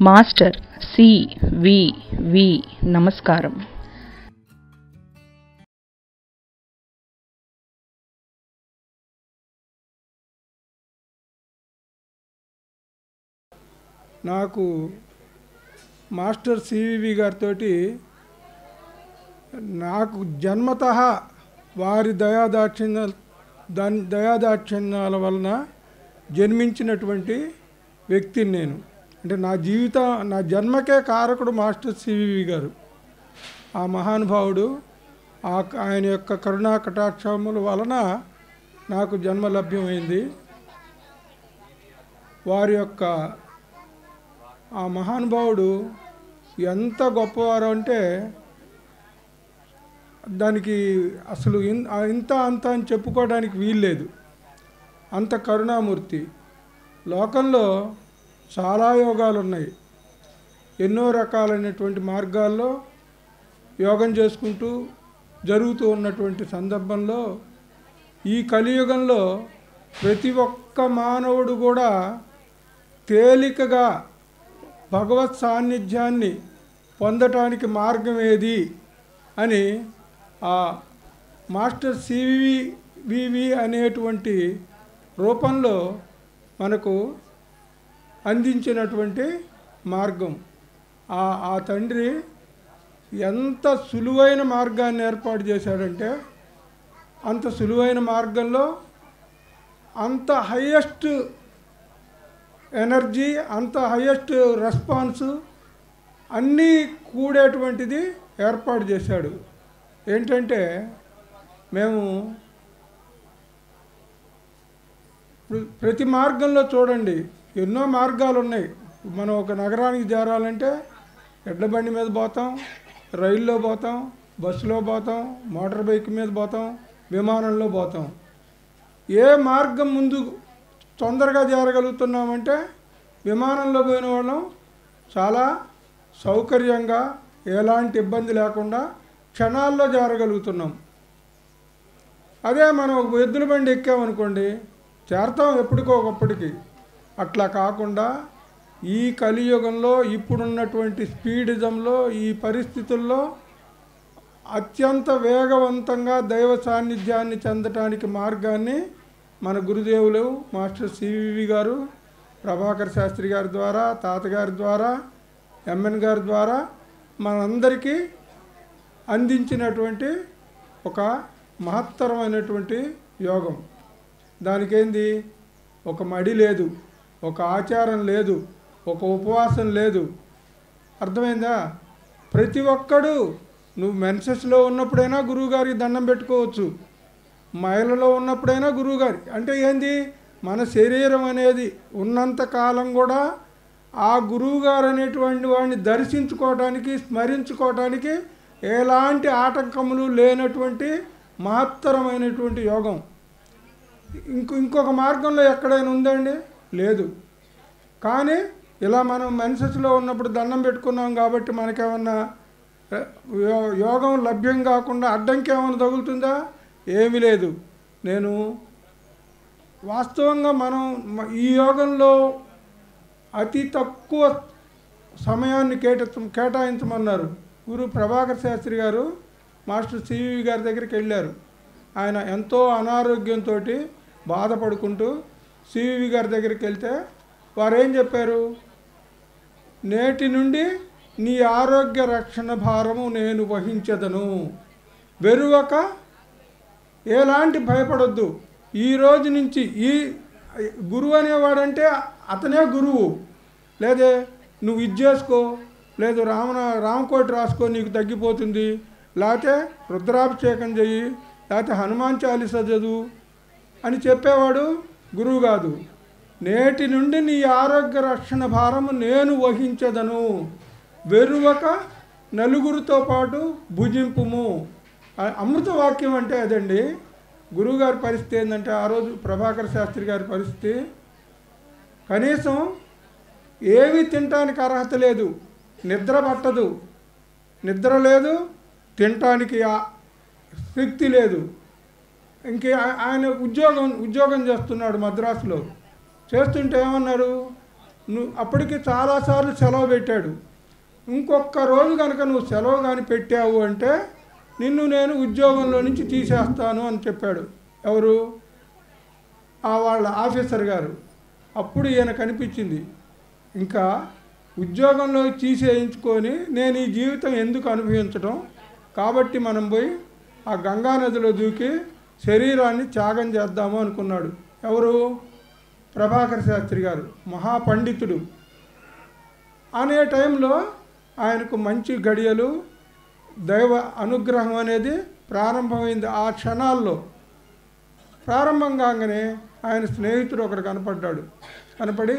Master C వి వి నమస్కారం నాకు master CVV గారితో నాకు జన్మత వారి దయాదాక్షిణ్య దాని దయాదాక్షిణ్యాల వలన జన్మించినటువంటి వ్యక్తిని నేను అంటే నా జీవిత నా జన్మకే కారకుడు మాస్టర్ సివివి గారు ఆ మహానుభావుడు ఆ ఆయన యొక్క కరుణా కటాక్షముల వలన నాకు జన్మ లభ్యమైంది వారి యొక్క ఆ మహానుభావుడు ఎంత గొప్పవారు అంటే దానికి అసలు ఇన్- ఆ ఇంత అంత అని చెప్పుకోవడానికి వీల్లేదు అంత కరుణామూర్తి లోకంలో చాలా యోగాలు ఉన్నాయి ఎన్నో రకాలైనటువంటి మార్గాల్లో యోగం చేసుకుంటూ జరుగుతూ ఉన్నటువంటి సందర్భంలో ఈ కలియుగంలో ప్రతి ఒక్క మానవుడు కూడా తేలికగా భగవత్ సాన్నిధ్యాన్ని పొందటానికి మార్గం ఏది అని ఆ మాస్టర్ సివి వివి అనేటువంటి రూపంలో మనకు అందించినటువంటి మార్గం ఆ ఆ తండ్రి ఎంత సులువైన మార్గాన్ని ఏర్పాటు చేశాడంటే అంత సులువైన మార్గంలో అంత హయ్యెస్ట్ ఎనర్జీ అంత హయ్యెస్ట్ రెస్పాన్స్ అన్నీ కూడేటువంటిది ఏర్పాటు చేశాడు ఏంటంటే మేము ప్ర- ప్రతి మార్గంలో చూడండి ఎన్నో మార్గాలు ఉన్నాయి మనం ఒక నగరానికి చేరాలంటే ఎడ్ల బండి మీద పోతాం రైల్లో పోతాం బస్సులో పోతాం మోటార్ బైక్ మీద పోతాం విమానంలో పోతాం ఏ మార్గం ముందు తొందరగా చేరగలుగుతున్నామంటే విమానంలో పోయిన వాళ్ళం చాలా సౌకర్యంగా ఎలాంటి ఇబ్బంది లేకుండా క్షణాల్లో చేరగలుగుతున్నాం అదే మనం ఒక ఎద్దుల బండి ఎక్కామనుకోండి చేరతాం ఎప్పటికో ఒకప్పటికి అట్లా కాకుండా ఈ కలియుగంలో ఇప్పుడున్నటువంటి స్పీడిజంలో ఈ పరిస్థితుల్లో అత్యంత వేగవంతంగా దైవ సాన్నిధ్యాన్ని చెందటానికి మార్గాన్ని మన గురుదేవులు మాస్టర్ సివివి గారు ప్రభాకర్ శాస్త్రి గారి ద్వారా తాతగారి ద్వారా ఎంఎన్ గారి ద్వారా మనందరికీ అందించినటువంటి ఒక మహత్తరమైనటువంటి యోగం దానికేంది ఒక మడి లేదు ఒక ఆచారం లేదు ఒక ఉపవాసం లేదు అర్థమైందా ప్రతి ఒక్కడు నువ్వు మెన్సెస్లో ఉన్నప్పుడైనా గురువుగారికి దండం పెట్టుకోవచ్చు మహిళలో ఉన్నప్పుడైనా గురువుగారి అంటే ఏంది మన శరీరం అనేది ఉన్నంత కాలం కూడా ఆ గురువుగారు అనేటువంటి వాడిని దర్శించుకోవడానికి స్మరించుకోవడానికి ఎలాంటి ఆటంకములు లేనటువంటి మహత్తరమైనటువంటి యోగం ఇంకో ఇంకొక మార్గంలో ఎక్కడైనా ఉందండి లేదు కానీ ఇలా మనం మెన్సెస్లో ఉన్నప్పుడు దండం పెట్టుకున్నాం కాబట్టి మనకేమన్నా ఏ, యో- యోగం లభ్యం కాకుండా అడ్డంకి ఏమైనా తగులుతుందా ఏమీ లేదు నేను వాస్తవంగా మనం మ- ఈ యోగంలో అతి తక్కువ సమయాన్ని కేట కేటాయించమన్నారు గురు ప్రభాకర్ శాస్త్రి గారు మాస్టర్ సివి గారి దగ్గరికి వెళ్ళారు ఆయన ఎంతో అనారోగ్యంతో బాధపడుకుంటూ సివి గారి దగ్గరికి వెళ్తే వారు ఏం చెప్పారు నేటి నుండి నీ ఆరోగ్య రక్షణ భారము నేను వహించదను వెరువక ఎలాంటి భయపడొద్దు ఈ రోజు నుంచి ఈ గురువు అనేవాడంటే అతనే గురువు లేదే నువ్వు ఇది చేసుకో లేదు రామన రామకోటి రాసుకో నీకు తగ్గిపోతుంది లేకపోతే రుద్రాభిషేకం చెయ్యి లేకపోతే హనుమాన్ చాలీస చదువు అని చెప్పేవాడు గురువు కాదు నేటి నుండి నీ ఆరోగ్య రక్షణ భారము నేను వహించదను వెరువక నలుగురితో పాటు భుజింపుము ఆ- అమృత వాక్యం అంటే అదండి గురువుగారి పరిస్థితి ఏంటంటే ఆ రోజు ప్రభాకర్ శాస్త్రి గారి పరిస్థితి కనీసం ఏమీ తినటానికి అర్హత లేదు నిద్ర పట్టదు నిద్ర లేదు తినటానికి ఆ- శక్తి లేదు ఇంకే ఆ- ఆయన ఉద్యోగం ఉద్యోగం చేస్తున్నాడు మద్రాసులో చేస్తుంటే ఏమన్నారు నువ్వు అప్పటికి చాలాసార్లు సెలవు పెట్టాడు ఇంకొక రోజు కనుక నువ్వు సెలవు కానీ పెట్టావు అంటే నిన్ను నేను ఉద్యోగంలో నుంచి తీసేస్తాను అని చెప్పాడు ఎవరు ఆ వాళ్ళ ఆఫీసర్ గారు అప్పుడు ఈయన కనిపించింది ఇంకా ఉద్యోగంలో తీసేయించుకొని నేను ఈ జీవితం ఎందుకు అనుభవించడం కాబట్టి మనం పోయి ఆ గంగా నదిలో దూకి శరీరాన్ని త్యాగం చేద్దాము అనుకున్నాడు ఎవరు ప్రభాకర్ శాస్త్రి గారు మహాపండితుడు అనే టైంలో ఆయనకు మంచి గడియలు దైవ అనుగ్రహం అనేది ప్రారంభమైంది ఆ క్షణాల్లో ప్రారంభం కాగానే ఆయన స్నేహితుడు ఒకడు కనపడ్డాడు కనపడి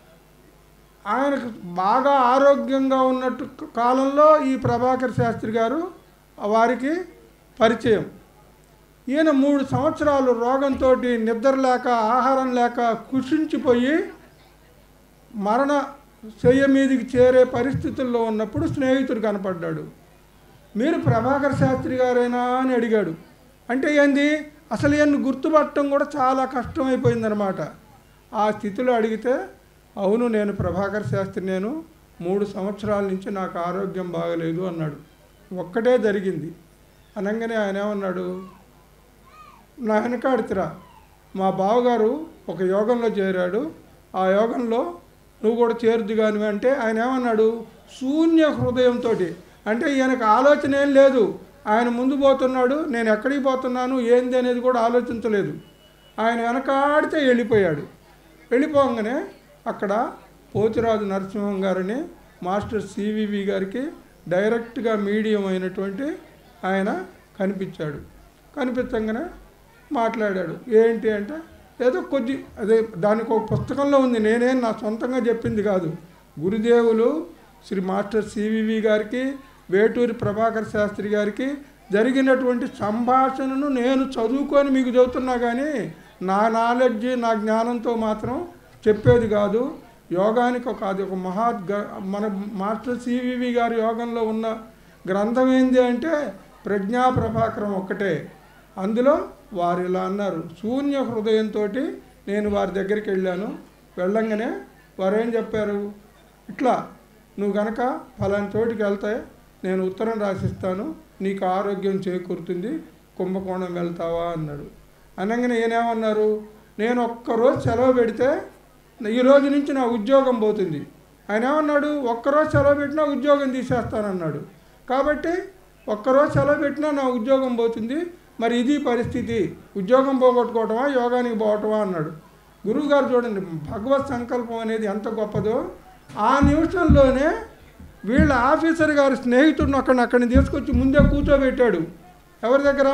ఆయనకు బాగా ఆరోగ్యంగా ఉన్నట్టు కాలంలో ఈ ప్రభాకర్ శాస్త్రి గారు వారికి పరిచయం ఈయన మూడు సంవత్సరాలు రోగంతో నిద్ర లేక ఆహారం లేక కుషించిపోయి మరణ శయ్య మీదికి చేరే పరిస్థితుల్లో ఉన్నప్పుడు స్నేహితుడు కనపడ్డాడు మీరు ప్రభాకర్ శాస్త్రి గారేనా అని అడిగాడు అంటే ఏంది అసలు ఈయన్ని గుర్తుపట్టడం కూడా చాలా కష్టమైపోయిందనమాట ఆ స్థితిలో అడిగితే అవును నేను ప్రభాకర్ శాస్త్రి నేను మూడు సంవత్సరాల నుంచి నాకు ఆరోగ్యం బాగలేదు అన్నాడు ఒక్కటే జరిగింది అనగానే ఆయన ఏమన్నాడు నా వెనకాడితిరా మా బావగారు ఒక యోగంలో చేరాడు ఆ యోగంలో నువ్వు కూడా చేరుదు కాని అంటే ఆయన ఏమన్నాడు శూన్య హృదయంతో అంటే ఈయనకు ఆలోచన ఏం లేదు ఆయన ముందు పోతున్నాడు నేను ఎక్కడికి పోతున్నాను ఏంది అనేది కూడా ఆలోచించలేదు ఆయన వెనకాడితే వెళ్ళిపోయాడు వెళ్ళిపోగానే అక్కడ పోతిరాజు నరసింహం గారిని మాస్టర్ సివివి గారికి డైరెక్ట్గా మీడియం అయినటువంటి ఆయన కనిపించాడు కనిపించగానే మాట్లాడాడు ఏంటి అంటే ఏదో కొద్ది అదే దానికి ఒక పుస్తకంలో ఉంది నేనేం నా సొంతంగా చెప్పింది కాదు గురుదేవులు శ్రీ మాస్టర్ సివివి గారికి వేటూరి ప్రభాకర్ శాస్త్రి గారికి జరిగినటువంటి సంభాషణను నేను చదువుకొని మీకు చెబుతున్నా కానీ నా నాలెడ్జ్ నా జ్ఞానంతో మాత్రం చెప్పేది కాదు యోగానికి ఒక అది ఒక మహా గ- మన మాస్టర్ సివివి గారి యోగంలో ఉన్న గ్రంథం ఏంది అంటే ప్రజ్ఞా ప్రభాకరం ఒక్కటే అందులో వారు ఇలా అన్నారు శూన్య హృదయంతో నేను వారి దగ్గరికి వెళ్ళాను వెళ్ళంగానే వారు ఏం చెప్పారు ఇట్లా నువ్వు గనక ఫలాని చోటికి వెళ్తే నేను ఉత్తరం రాసిస్తాను నీకు ఆరోగ్యం చేకూరుతుంది కుంభకోణం వెళ్తావా అన్నాడు అనగానే ఈయనేమన్నారు నేను ఒక్కరోజు సెలవు పెడితే ఈ రోజు నుంచి నా ఉద్యోగం పోతుంది ఆయన ఏమన్నాడు ఒక్కరోజు సెలవు పెట్టినా ఉద్యోగం తీసేస్తానన్నాడు కాబట్టి ఒక్కరోజు సెలవు పెట్టినా నా ఉద్యోగం పోతుంది మరి ఇది పరిస్థితి ఉద్యోగం పోగొట్టుకోవటమా యోగానికి పోవటమా అన్నాడు గురువుగారు చూడండి భగవత్ సంకల్పం అనేది ఎంత గొప్పదో ఆ నిమిషంలోనే వీళ్ళ ఆఫీసర్ గారి స్నేహితుడిని అక్కడ అక్కడిని తీసుకొచ్చి ముందే కూర్చోబెట్టాడు ఎవరి దగ్గర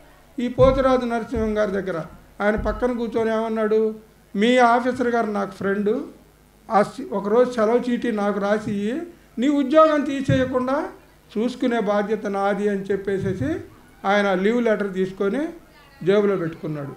ఈ పోతురాజు నరసింహం గారి దగ్గర ఆయన పక్కన కూర్చొని ఏమన్నాడు మీ ఆఫీసర్ గారు నాకు ఫ్రెండు ఆ సి- ఒకరోజు సెలవు చీటీ నాకు రాసి ఇయ్యి, నీ ఉద్యోగం తీసేయకుండా చూసుకునే బాధ్యత నాది అని చెప్పేసేసి ఆయన లీవ్ లెటర్ తీసుకొని జేబులో పెట్టుకున్నాడు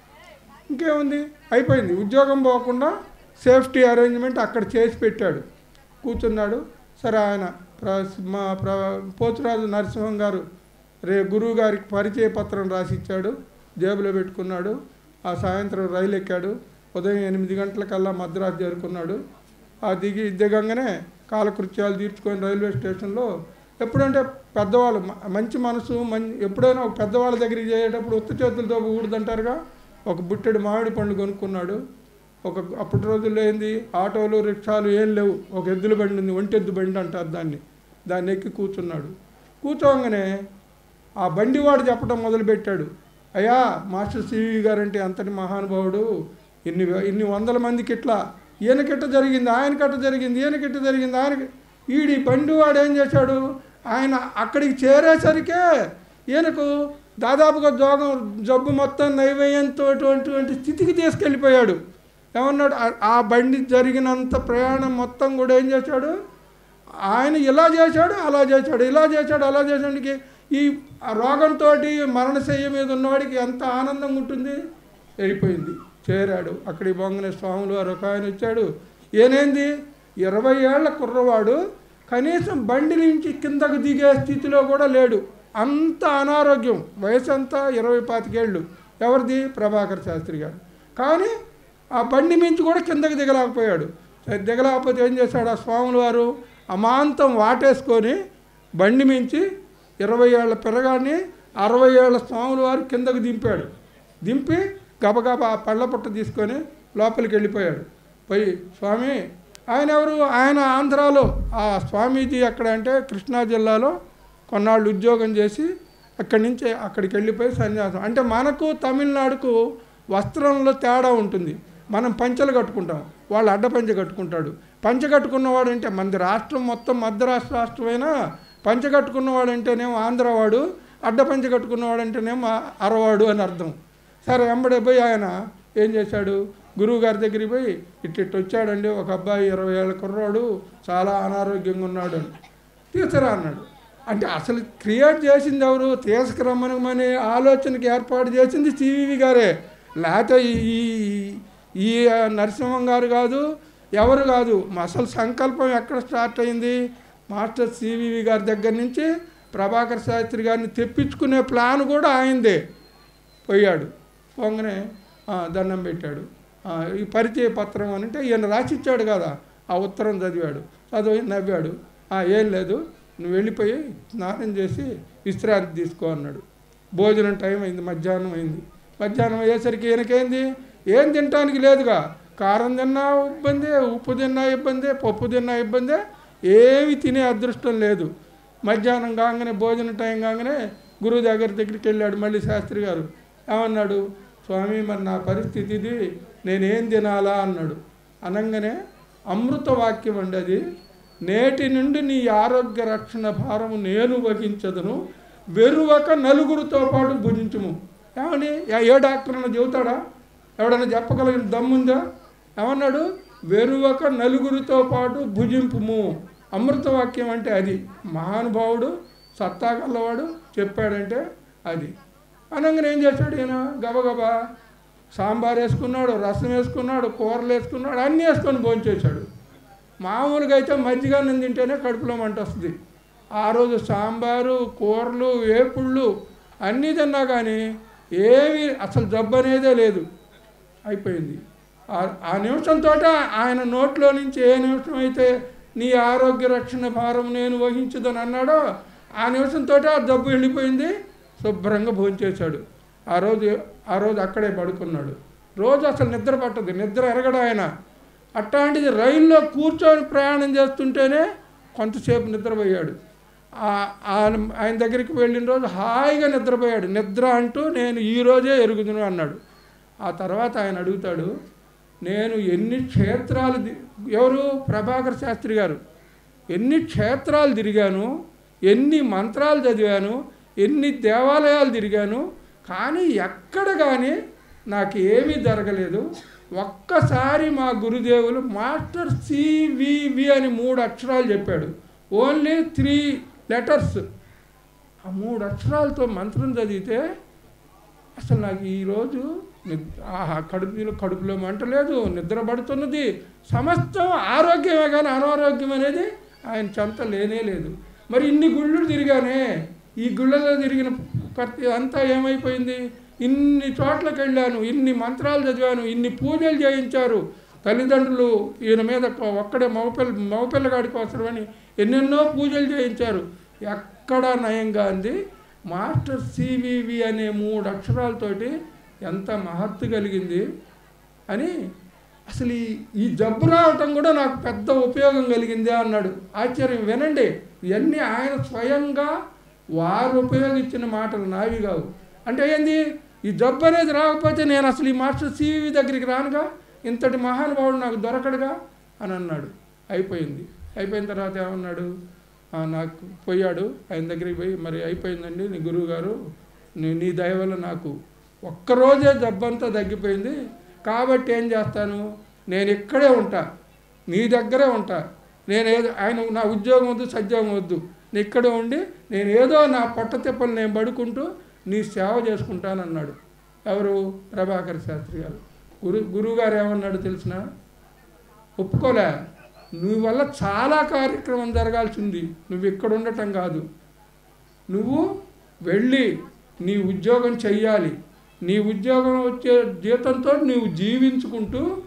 ఇంకేముంది అయిపోయింది ఉద్యోగం పోకుండా సేఫ్టీ అరేంజ్మెంట్ అక్కడ చేసి పెట్టాడు కూర్చున్నాడు సరే ఆయన ప్ర మా ప్ర పోతురాజు నరసింహం గారు రే గురువు గారికి పరిచయ పత్రం రాసిచ్చాడు జేబులో పెట్టుకున్నాడు ఆ సాయంత్రం రైలు ఎక్కాడు ఉదయం ఎనిమిది గంటలకల్లా మద్రాసు చేరుకున్నాడు ఆ దిగి దిగంగానే కాలకృత్యాలు తీర్చుకొని రైల్వే స్టేషన్లో ఎప్పుడంటే పెద్దవాళ్ళు మ- మంచి మనసు మం ఎప్పుడైనా ఒక పెద్దవాళ్ళ దగ్గరికి చేసేటప్పుడు ఉత్త చేతులతో ఊడదంటారుగా ఒక బుట్టెడు మామిడి పండు కొనుక్కున్నాడు ఒక అప్పటి రోజుల్లో ఏంది ఆటోలు రిక్షాలు ఏం లేవు ఒక ఎద్దుల బండి ఉంది ఒంటెద్దు బండి అంటారు దాన్ని దాన్ని ఎక్కి కూర్చున్నాడు కూర్చోగానే ఆ బండివాడు చెప్పడం మొదలుపెట్టాడు అయ్యా మాస్టర్ సివి గారంటే అంతటి మహానుభావుడు ఇన్ని వే- ఇన్ని వందల మందికి ఇట్లా ఈయనకిట్ట జరిగింది ఆయనకట్ట జరిగింది ఈయనకిట్ట జరిగింది ఆయనకి ఈడి బండివాడు ఏం చేశాడు ఆయన అక్కడికి చేరేసరికే ఈయనకు దాదాపుగా జోగం జబ్బు మొత్తం నైవేయంతో అటువంటి స్థితికి తీసుకెళ్ళిపోయాడు ఏమన్నాడు ఆ- ఆ బండి జరిగినంత ప్రయాణం మొత్తం కూడా ఏం చేశాడు ఆయన ఇలా చేశాడు అలా చేశాడు ఇలా చేశాడు అలా చేసాడికి ఈ ఆ రోగంతో మరణశయ్య మీద ఉన్నవాడికి ఎంత ఆనందంగా ఉంటుంది వెళ్ళిపోయింది చేరాడు అక్కడికి బొంగనే స్వాములు వారు ఒక ఆయన వచ్చాడు ఏనేంది ఇరవై ఏళ్ల కుర్రవాడు కనీసం బండి నుంచి కిందకు దిగే స్థితిలో కూడా లేడు అంత అనారోగ్యం వయసు అంతా ఇరవై పాతికేళ్ళు ఎవరిది ప్రభాకర్ శాస్త్రి గారు కానీ ఆ బండి మించి కూడా కిందకి దిగలేకపోయాడు సరే దిగలేకపోతే ఏం చేశాడు ఆ స్వాముల వారు అమాంతం వాటేసుకొని బండి మించి ఇరవై ఏళ్ళ పిల్లగాడిని అరవై ఏళ్ళ స్వాముల వారు కిందకు దింపాడు దింపి గబగబా ఆ పళ్ళ పుట్ట తీసుకొని లోపలికి వెళ్ళిపోయాడు పోయి స్వామి ఆయన ఎవరు ఆయన ఆంధ్రాలో ఆ స్వామీజీ ఎక్కడ అంటే కృష్ణా జిల్లాలో కొన్నాళ్ళు ఉద్యోగం చేసి అక్కడి నుంచి అక్కడికి వెళ్ళిపోయి సన్యాసం అంటే మనకు తమిళనాడుకు వస్త్రంలో తేడా ఉంటుంది మనం పంచెలు కట్టుకుంటాం వాళ్ళు అడ్డ పంచె కట్టుకుంటాడు పంచె కట్టుకున్నవాడు అంటే మనది రాష్ట్రం మొత్తం మద్రాసు రాష్ట్రమైనా పంచె కట్టుకున్నవాడు అంటేనేమో ఆంధ్రవాడు అడ్డ పంచె కట్టుకున్నవాడు అంటేనేమో అరవాడు అని అర్థం సరే వెంబడే పోయి ఆయన ఏం చేశాడు గురువు గారి దగ్గరికి పోయి ఇట్టిట్టు వచ్చాడండి ఒక అబ్బాయి ఇరవై ఏళ్ళ కుర్రాడు చాలా అనారోగ్యంగా ఉన్నాడు అని తీసుకురా అన్నాడు అంటే అసలు క్రియేట్ చేసింది ఎవరు తీసుకురమ్మనమనే ఆలోచనకి ఏర్పాటు చేసింది సివివి గారే లేకపోతే ఈ ఈ- ఈ నరసింహం గారు కాదు ఎవరు కాదు అసలు సంకల్పం ఎక్కడ స్టార్ట్ అయింది మాస్టర్ సివివి గారి దగ్గర నుంచి ప్రభాకర్ శాస్త్రి గారిని తెప్పించుకునే ప్లాన్ కూడా ఆయనదే పోయాడు పోగానే "ఆ, దండం పెట్టాడు "ఆ, ఈ పరిచయ పత్రం అని అంటే ఈయన రాసిచ్చాడు కదా ఆ ఉత్తరం చదివాడు చదివి నవ్వాడు "ఆ, ఏం లేదు నువ్వు వెళ్ళిపోయి స్నానం చేసి విశ్రాంతి తీసుకో అన్నాడు భోజనం టైం అయింది మధ్యాహ్నం అయింది మధ్యాహ్నం అయ్యేసరికి ఈయనకేంది ఏం తినటానికి లేదుగా కారం తిన్నా ఇబ్బందే ఉప్పు తిన్నా ఇబ్బందే పప్పు తిన్నా ఇబ్బందే ఏమి తినే అదృష్టం లేదు మధ్యాహ్నం కాగానే భోజన టైం కాగానే గురువు దగ్గర దగ్గరికి వెళ్ళాడు మళ్ళీ శాస్త్రి గారు ఏమన్నాడు స్వామి మరి నా పరిస్థితి ఇది నేనేం తినాలా అన్నాడు అనగానే అమృత వాక్యం అండి అది నేటి నుండి నీ ఆరోగ్య రక్షణ భారము నేను వహించదును వెరువక నలుగురితో పాటు భుజించుము ఏమని ఏ- ఏ డాక్టర్ అన్న చెబుతాడా ఎవడన్నా చెప్పగలిగిన దమ్ముందా ఏమన్నాడు వెరువక నలుగురితో పాటు భుజింపుము అమృతవాక్యం అంటే అది మహానుభావుడు సత్తా గల్లవాడు చెప్పాడంటే అది అనగానే ఏం చేశాడు ఈయన గబగబా సాంబార్ వేసుకున్నాడు రసం వేసుకున్నాడు కూరలు వేసుకున్నాడు అన్నీ వేసుకొని భోంచేశాడు మామూలుగా అయితే మజ్జిగ అన్నం తింటేనే కడుపులో మంట వస్తుంది ఆ రోజు సాంబారు కూరలు వేపుళ్ళు అన్నీ తిన్నా కానీ ఏమీ అసలు జబ్బు అనేదే లేదు అయిపోయింది ఆ- ఆ నిమిషంతో ఆయన నోట్లో నుంచి ఏ నిమిషం అయితే నీ ఆరోగ్య రక్షణ భారం నేను వహించదని అన్నాడో ఆ నిమిషంతో ఆ జబ్బు వెళ్ళిపోయింది శుభ్రంగా భోంచేశాడు ఆ రోజు ఆ రోజు అక్కడే పడుకున్నాడు రోజు అసలు నిద్ర పట్టదు నిద్ర ఎరగడు ఆయన అట్లాంటిది రైల్లో కూర్చొని ప్రయాణం చేస్తుంటేనే కొంతసేపు నిద్రపోయాడు ఆ- ఆ- ఆయన దగ్గరికి వెళ్ళిన రోజు హాయిగా నిద్రపోయాడు నిద్ర అంటూ నేను ఈ రోజే ఎరుగుదును అన్నాడు ఆ తర్వాత ఆయన అడుగుతాడు నేను ఎన్ని క్షేత్రాలు ది- ఎవరు ప్రభాకర్ శాస్త్రి గారు ఎన్ని క్షేత్రాలు తిరిగాను ఎన్ని మంత్రాలు చదివాను ఎన్ని దేవాలయాలు తిరిగాను కానీ ఎక్కడ కానీ నాకు ఏమీ జరగలేదు ఒక్కసారి మా గురుదేవులు మాస్టర్ సివివి అని మూడు అక్షరాలు చెప్పాడు ఓన్లీ త్రీ లెటర్స్ ఆ మూడు అక్షరాలతో మంత్రం చదివితే అసలు నాకు ఈరోజు నిద్ర ఆహా కడుపులో కడుపులో మంట లేదు నిద్ర పడుతున్నది సమస్తం ఆరోగ్యమే కానీ అనారోగ్యం అనేది ఆయన చెంత లేనే లేదు మరి ఇన్ని గుళ్ళు తిరిగానే ఈ గుళ్ళలో తిరిగిన ప్రతి అంతా ఏమైపోయింది ఇన్ని చోట్లకి వెళ్ళాను ఇన్ని మంత్రాలు చదివాను ఇన్ని పూజలు చేయించారు తల్లిదండ్రులు ఈయన మీద ఒక్కడే మగపిల్ల మగపిల్లగాడి కోసమని ఎన్నెన్నో పూజలు చేయించారు ఎక్కడా నయంగా అంది మాస్టర్ సివివి అనే మూడు అక్షరాలతోటి ఎంత మహత్తు కలిగింది అని అసలు ఈ ఈ జబ్బు రావటం కూడా నాకు పెద్ద ఉపయోగం కలిగింది అన్నాడు ఆశ్చర్యం వినండి ఇవన్నీ ఆయన స్వయంగా వారు ఉపయోగించిన మాటలు నావి కావు అంటే ఏంది ఈ జబ్బు అనేది రాకపోతే నేను అసలు ఈ మాస్టర్ సివి దగ్గరికి రానుగా ఇంతటి మహానుభావుడు నాకు దొరకడుగా అని అన్నాడు అయిపోయింది అయిపోయిన తర్వాత ఏమన్నాడు "ఆ, నాకు పోయాడు ఆయన దగ్గరికి పోయి మరి అయిపోయిందండి నీ గురువు గారు నీ నీ దయ వల్ల నాకు ఒక్కరోజే జబ్బంతా తగ్గిపోయింది కాబట్టి ఏం చేస్తాను నేను ఇక్కడే ఉంటా నీ దగ్గరే ఉంటా నేను ఏదో ఆయన నా ఉద్యోగం వద్దు సద్యోగం వద్దు నేను ఇక్కడే ఉండి నేను ఏదో నా పొట్ట తిప్పలు నేను పడుకుంటూ నీ సేవ చేసుకుంటానన్నాడు ఎవరు ప్రభాకర్ శాస్త్రి గారు గురు గురువుగారు ఏమన్నాడు తెలిసిన ఒప్పుకోలే నీ వల్ల చాలా కార్యక్రమం జరగాల్సింది నువ్వు ఇక్కడ ఉండటం కాదు నువ్వు వెళ్ళి నీ ఉద్యోగం చెయ్యాలి నీ ఉద్యోగం వచ్చే జీతంతో నువ్వు జీవించుకుంటూ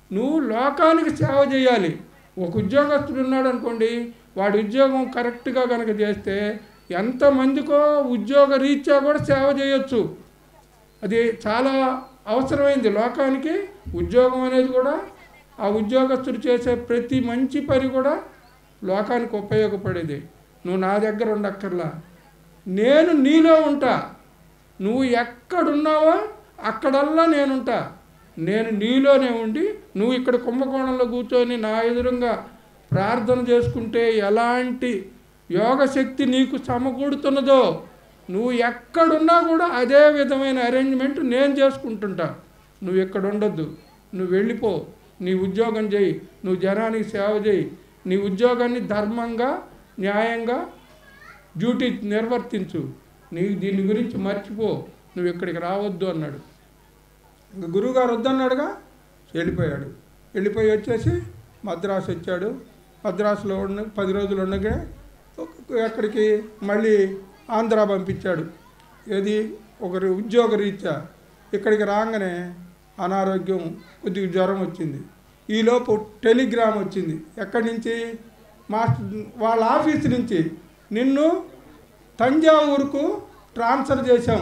నువ్వు లోకానికి సేవ చేయాలి ఒక ఉద్యోగస్తుడు ఉన్నాడు అనుకోండి వాడి ఉద్యోగం కరెక్ట్గా కనుక చేస్తే ఎంతమందికో ఉద్యోగ రీత్యా కూడా సేవ చేయొచ్చు అది చాలా అవసరమైంది లోకానికి ఉద్యోగం అనేది కూడా ఆ ఉద్యోగస్తుడు చేసే ప్రతి మంచి పని కూడా లోకానికి ఉపయోగపడేది నువ్వు నా దగ్గర ఉండక్కర్లా నేను నీలో ఉంటా నువ్వు ఎక్కడున్నావో అక్కడల్లా నేనుంటా నేను నీలోనే ఉండి నువ్వు ఇక్కడ కుంభకోణంలో కూర్చొని నా ఎదురుగా ప్రార్థన చేసుకుంటే ఎలాంటి యోగశక్తి నీకు సమకూడుతున్నదో నువ్వు ఎక్కడున్నా కూడా అదే విధమైన అరేంజ్మెంట్ నేను చేసుకుంటుంటా నువ్వు ఇక్కడ ఉండొద్దు నువ్వు వెళ్ళిపో నీ ఉద్యోగం చేయి నువ్వు జనానికి సేవ చేయి నీ ఉద్యోగాన్ని ధర్మంగా న్యాయంగా డ్యూటీ నిర్వర్తించు నీవు దీని గురించి మర్చిపో నువ్వు ఇక్కడికి రావద్దు అన్నాడు ఇంకా గురువుగారు వద్దన్నాడుగా వెళ్ళిపోయాడు వెళ్ళిపోయి వచ్చేసి మద్రాసు వచ్చాడు మద్రాసులో ఉన్న పది రోజులు ఉండగా ఎక్కడికి మళ్ళీ ఆంధ్ర పంపించాడు ఏది ఒకరి ఉద్యోగ రీత్యా ఇక్కడికి రాగానే అనారోగ్యం కొద్దిగా జ్వరం వచ్చింది ఈలోపు టెలిగ్రామ్ వచ్చింది ఎక్కడి నుంచి మాస్టర్ వాళ్ళ ఆఫీస్ నుంచి నిన్ను తంజావూరుకు ట్రాన్స్ఫర్ చేశాం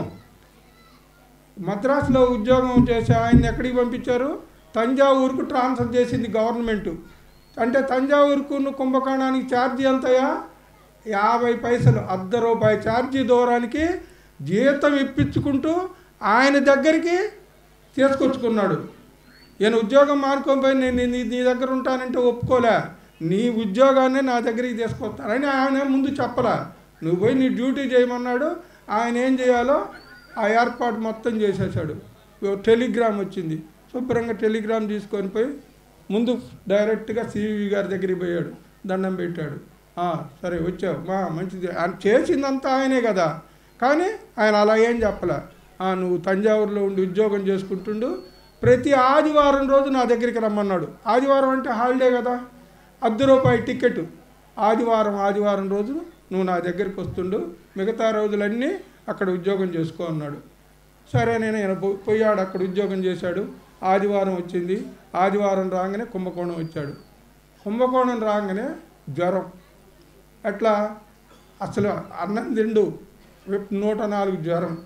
మద్రాసులో ఉద్యోగం చేసే ఆయన ఎక్కడికి పంపించారు తంజావూరుకు ట్రాన్స్ఫర్ చేసింది గవర్నమెంట్ అంటే తంజావూరుకు నువ్వు కుంభకోణానికి ఛార్జీ ఎంతయా యాభై పైసలు అర్ధ రూపాయి ఛార్జీ దూరానికి జీతం ఇప్పించుకుంటూ ఆయన దగ్గరికి తీసుకొచ్చుకున్నాడు నేను ఉద్యోగం మానుకొని పోయి నేను నీ నీ దగ్గర ఉంటానంటే ఒప్పుకోలే నీ ఉద్యోగాన్ని నా దగ్గరికి తీసుకొస్తానని ఆయన ముందు చెప్పలా నువ్వు పోయి నీ డ్యూటీ చేయమన్నాడు ఆయన ఏం చేయాలో ఆ ఏర్పాటు మొత్తం చేసేసాడు ఓ టెలిగ్రామ్ వచ్చింది శుభ్రంగా టెలిగ్రామ్ తీసుకొని పోయి ముందు డైరెక్ట్గా సివి గారి దగ్గరికి పోయాడు దండం పెట్టాడు "ఆ, సరే వచ్చావు మా మంచిది ఆయన చేసిందంతా ఆయనే కదా కానీ ఆయన అలా ఏం చెప్పలే "ఆ, నువ్వు తంజావూరులో ఉండి ఉద్యోగం చేసుకుంటుండు ప్రతి ఆదివారం రోజు నా దగ్గరికి రమ్మన్నాడు ఆదివారం అంటే హాలిడే కదా అర్ధ రూపాయి టికెట్ ఆదివారం ఆదివారం రోజు నువ్వు నా దగ్గరికి వస్తుండు మిగతా రోజులన్నీ అక్కడ ఉద్యోగం చేసుకో అన్నాడు సరే నేను ఈయన పో- పోయాడు అక్కడ ఉద్యోగం చేశాడు ఆదివారం వచ్చింది ఆదివారం రాగానే కుంభకోణం వచ్చాడు కుంభకోణం రాగానే జ్వరం ఎట్లా అసలు అన్నం తిండు విప్ నూట నాలుగు జ్వరం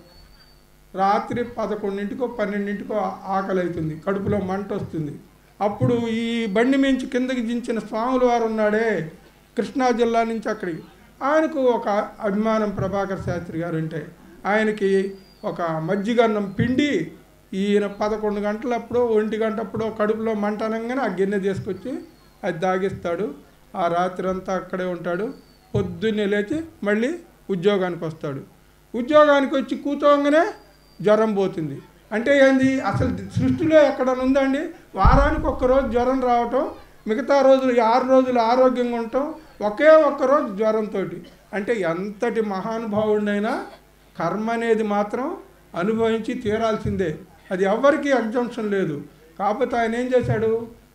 రాత్రి పదకొండింటికో పన్నెండింటికో ఆకలి అవుతుంది కడుపులో మంట వస్తుంది అప్పుడు ఈ బండి మించి కిందకి దించిన స్వాముల వారు ఉన్నాడే కృష్ణా జిల్లా నుంచి అక్కడికి ఆయనకు ఒక అభిమానం ప్రభాకర్ శాస్త్రి గారు అంటే ఆయనకి ఒక మజ్జిగన్నం పిండి ఈయన పదకొండు గంటలప్పుడు ఒంటి గంటప్పుడు కడుపులో మంట అనగానే ఆ గిన్నె తీసుకొచ్చి అది దాగిస్తాడు ఆ రాత్రి అంతా అక్కడే ఉంటాడు పొద్దున్నే లేచి మళ్ళీ ఉద్యోగానికి వస్తాడు ఉద్యోగానికి వచ్చి కూర్చోగానే జ్వరం పోతుంది అంటే ఏంది అసలు సృష్టిలో ఎక్కడైనా ఉందండి వారానికి ఒక్కరోజు జ్వరం రావటం మిగతా రోజులు ఈ ఆరు రోజులు ఆరోగ్యంగా ఉండటం ఒకే ఒక్క రోజు జ్వరంతో అంటే ఎంతటి మహానుభావుడినైనా కర్మ అనేది మాత్రం అనుభవించి తీరాల్సిందే అది ఎవ్వరికీ ఎగ్జంప్షన్ లేదు కాకపోతే ఆయన ఏం చేశాడు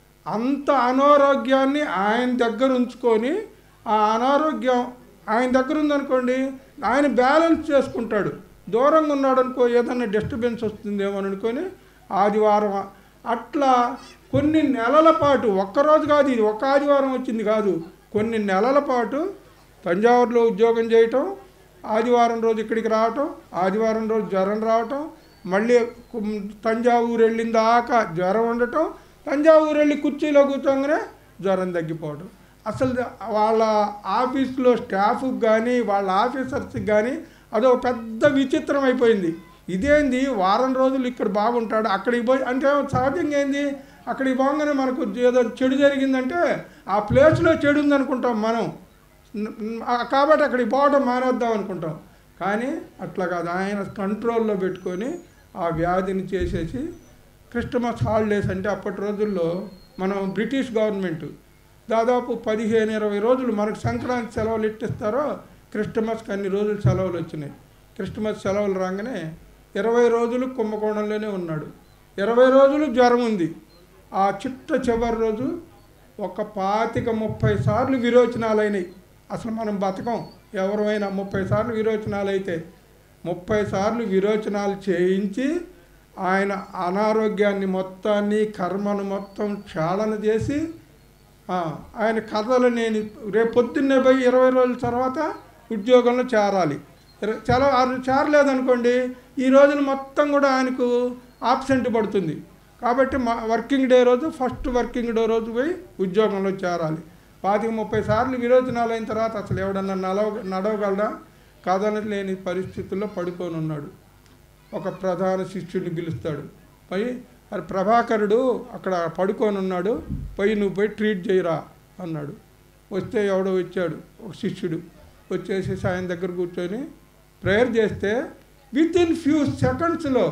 అంత అనారోగ్యాన్ని ఆయన దగ్గర ఉంచుకొని ఆ అనారోగ్యం ఆయన దగ్గర ఉందనుకోండి ఆయన బ్యాలెన్స్ చేసుకుంటాడు దూరంగా ఉన్నాడు అనుకో ఏదన్నా డిస్టర్బెన్స్ వస్తుందేమో అని అనుకొని ఆదివారం అట్లా కొన్ని నెలల పాటు ఒక్కరోజు కాదు ఇది ఒక్క ఆదివారం వచ్చింది కాదు కొన్ని నెలల పాటు తంజావూరులో ఉద్యోగం చేయటం ఆదివారం రోజు ఇక్కడికి రావటం ఆదివారం రోజు జ్వరం రావటం మళ్ళీ కుం- తంజావూరు వెళ్ళిన దాకా జ్వరం ఉండటం తంజావూరు వెళ్ళి కుర్చీలో కూర్చోగానే జ్వరం తగ్గిపోవడం అసలు వాళ్ళ ఆఫీస్లో స్టాఫ్కి కానీ వాళ్ళ ఆఫీసర్స్కి కానీ అదో పెద్ద విచిత్రం అయిపోయింది ఇదేంది వారం రోజులు ఇక్కడ బాగుంటాడు అక్కడికి పోయి అంటే సహజంగా ఏంది అక్కడికి పోగానే మనకు ఏదో చెడు జరిగిందంటే ఆ ప్లేస్లో చెడు ఉందనుకుంటాం మనం న- న- కాబట్టి అక్కడికి పోవడం మానేద్దాం అనుకుంటాం కానీ అట్లా కాదు ఆయన కంట్రోల్లో పెట్టుకొని ఆ వ్యాధిని చేసేసి క్రిస్టమస్ హాలిడేస్ అంటే అప్పటి రోజుల్లో మనం బ్రిటిష్ గవర్నమెంట్ దాదాపు పదిహేను ఇరవై రోజులు మనకు సంక్రాంతి సెలవులు ఇట్టిస్తారో క్రిస్టమస్కి అన్ని రోజులు సెలవులు వచ్చినాయి క్రిస్టమస్ సెలవులు రాగానే ఇరవై రోజులు కుంభకోణంలోనే ఉన్నాడు ఇరవై రోజులు జ్వరం ఉంది ఆ చిట్ట చివరి రోజు ఒక పాతిక ముప్పై సార్లు విరోచనాలు అయినాయి అసలు మనం బతకం ఎవరైనా ముప్పై సార్లు విరోచనాలు అయితే ముప్పై సార్లు విరోచనాలు చేయించి ఆయన అనారోగ్యాన్ని మొత్తాన్ని కర్మను మొత్తం క్షాళన చేసి ఆ, ఆయన కథలు నేను రేపు పొద్దున్నే పోయి ఇరవై రోజుల తర్వాత ఉద్యోగంలో చేరాలి ఇర- చాలా ఆరు చేరలేదనుకోండి ఈ రోజున మొత్తం కూడా ఆయనకు ఆబ్సెంట్ పడుతుంది కాబట్టి మా వర్కింగ్ డే రోజు ఫస్ట్ వర్కింగ్ డే రోజు పోయి ఉద్యోగంలో చేరాలి పాతిక ముప్పై సార్లు విరోచనాలు అయిన తర్వాత అసలు ఎవడన్నా నడవ నడవగలడా కథలు లేని పరిస్థితుల్లో పడుకొని ఉన్నాడు ఒక ప్రధాన శిష్యుడిని పిలుస్తాడు పోయి అరే ప్రభాకరుడు అక్కడ పడుకొని ఉన్నాడు పోయి నువ్వు పోయి ట్రీట్ చేయరా అన్నాడు వస్తే ఎవడో వచ్చాడు ఒక శిష్యుడు వచ్చేసి ఆయన దగ్గర కూర్చొని ప్రేయర్ చేస్తే విత్ ఇన్ ఫ్యూ సెకండ్స్లో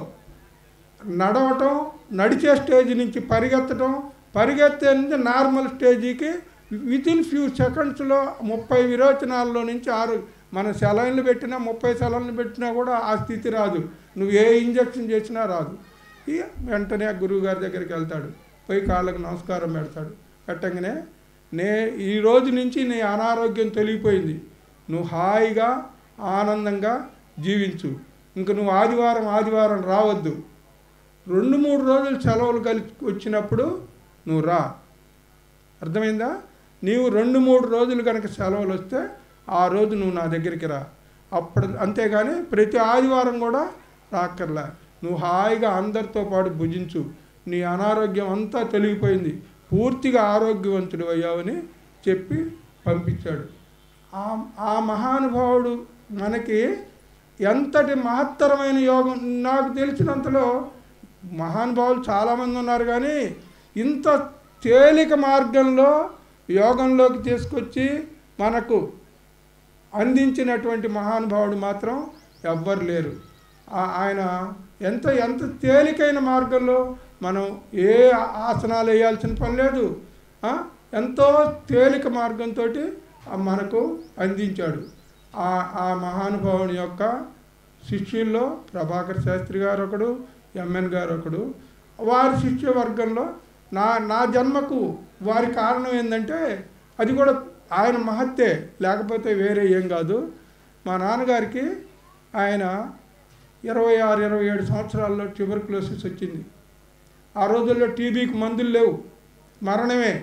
నడవటం నడిచే స్టేజ్ నుంచి పరిగెత్తడం పరిగెత్తే నుంచి నార్మల్ స్టేజీకి విత్ ఇన్ ఫ్యూ సెకండ్స్లో ముప్పై విరోచనాల్లో నుంచి ఆరు మన సెలైన్లు పెట్టినా ముప్పై సెలైన్లు పెట్టినా కూడా ఆ స్థితి రాదు నువ్వు ఏ ఇంజక్షన్ చేసినా రాదు ఇక వెంటనే ఆ గురువు గారి దగ్గరికి వెళ్తాడు పోయి కాళ్ళకు నమస్కారం పెడతాడు పెట్టగానే నే ఈ రోజు నుంచి నీ అనారోగ్యం తొలగిపోయింది నువ్వు హాయిగా ఆనందంగా జీవించు ఇంక నువ్వు ఆదివారం ఆదివారం రావద్దు రెండు మూడు రోజులు సెలవులు కలిసి వచ్చినప్పుడు నువ్వు రా అర్థమైందా నీవు రెండు మూడు రోజులు కనుక సెలవులు వస్తే ఆ రోజు నువ్వు నా దగ్గరికి రా అప్పుడు అంతేగాని ప్రతి ఆదివారం కూడా రాక్కర్లా నువ్వు హాయిగా అందరితో పాటు భుజించు నీ అనారోగ్యం అంతా తొలగిపోయింది పూర్తిగా ఆరోగ్యవంతుడు అయ్యావని చెప్పి పంపించాడు ఆ ఆ మహానుభావుడు మనకి ఎంతటి మహత్తరమైన యోగం నాకు తెలిసినంతలో మహానుభావులు చాలామంది ఉన్నారు కానీ ఇంత తేలిక మార్గంలో యోగంలోకి తీసుకొచ్చి మనకు అందించినటువంటి మహానుభావుడు మాత్రం ఎవ్వరు లేరు ఆ- ఆయన ఎంత ఎంత తేలికైన మార్గంలో మనం ఏ ఆసనాలు వేయాల్సిన పని లేదు ఆ? ఎంతో తేలిక మార్గంతో మనకు అందించాడు ఆ ఆ మహానుభావుని యొక్క శిష్యుల్లో ప్రభాకర్ శాస్త్రి గారు ఒకడు ఎంఎన్ గారు ఒకడు వారి శిష్య వర్గంలో నా నా జన్మకు వారి కారణం ఏంటంటే అది కూడా ఆయన మహత్తే లేకపోతే వేరే ఏం కాదు మా నాన్నగారికి ఆయన ఇరవై ఆరు ఇరవై ఏడు సంవత్సరాల్లో ట్యూబర్క్లోసిస్ వచ్చింది ఆ రోజుల్లో టీబీకి మందులు లేవు మరణమే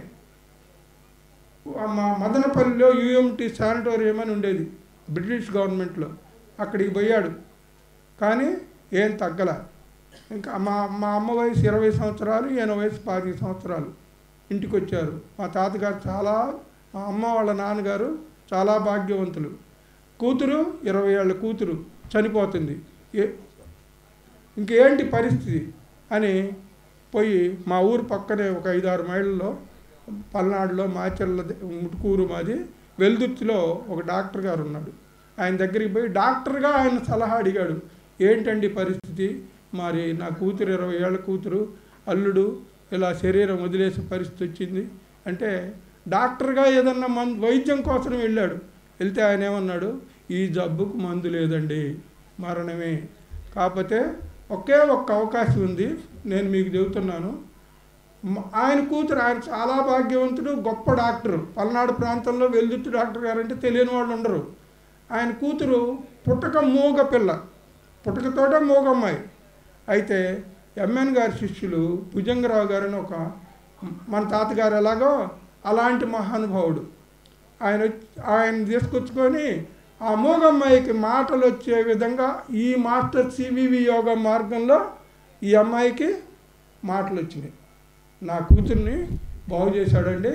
మా మదనపల్లిలో యూఎంటీ శానిటోరియం అని ఉండేది బ్రిటిష్ గవర్నమెంట్లో అక్కడికి పోయాడు కానీ ఏం తగ్గల ఇంకా మా మా అమ్మ వయసు ఇరవై సంవత్సరాలు ఈయన వయసు పాతిక సంవత్సరాలు ఇంటికి వచ్చారు మా తాతగారు చాలా మా అమ్మ వాళ్ళ నాన్నగారు చాలా భాగ్యవంతులు కూతురు ఇరవై ఏళ్ళ కూతురు చనిపోతుంది ఏ ఇంకేంటి పరిస్థితి అని పోయి మా ఊరు పక్కనే ఒక ఐదారు మైళ్ళలో పల్నాడులో మాచర్ల ద- ముటుకూరు మాది వెల్దుర్తిలో ఒక డాక్టర్ గారు ఉన్నాడు ఆయన దగ్గరికి పోయి డాక్టర్గా ఆయన సలహా అడిగాడు ఏంటండి పరిస్థితి మరి నా కూతురు ఇరవై ఏళ్ళ కూతురు అల్లుడు ఇలా శరీరం వదిలేసే పరిస్థితి వచ్చింది అంటే డాక్టర్గా ఏదన్నా మందు వైద్యం కోసం వెళ్ళాడు వెళ్తే ఆయన ఏమన్నాడు ఈ జబ్బుకు మందు లేదండి మరణమే కాకపోతే ఒకే ఒక్క అవకాశం ఉంది నేను మీకు చెబుతున్నాను మ- ఆయన కూతురు ఆయన చాలా భాగ్యవంతుడు గొప్ప డాక్టర్ పల్నాడు ప్రాంతంలో వెల్దుర్తి డాక్టర్ గారు అంటే తెలియని వాళ్ళు ఉండరు ఆయన కూతురు పుట్టక మూగ పిల్ల పుట్టకతోటే మూగమ్మాయి అయితే ఎంఎన్ గారి శిష్యులు భుజంగరావు గారు అని ఒక మన తాతగారు ఎలాగో అలాంటి మహానుభావుడు ఆయన వచ్చి- ఆయన తీసుకొచ్చుకొని ఆ మూగమ్మాయికి మాటలు వచ్చే విధంగా ఈ మాస్టర్ సివివి యోగా మార్గంలో ఈ అమ్మాయికి మాటలు వచ్చినాయి నా కూతుర్ని బాగు చేశాడండి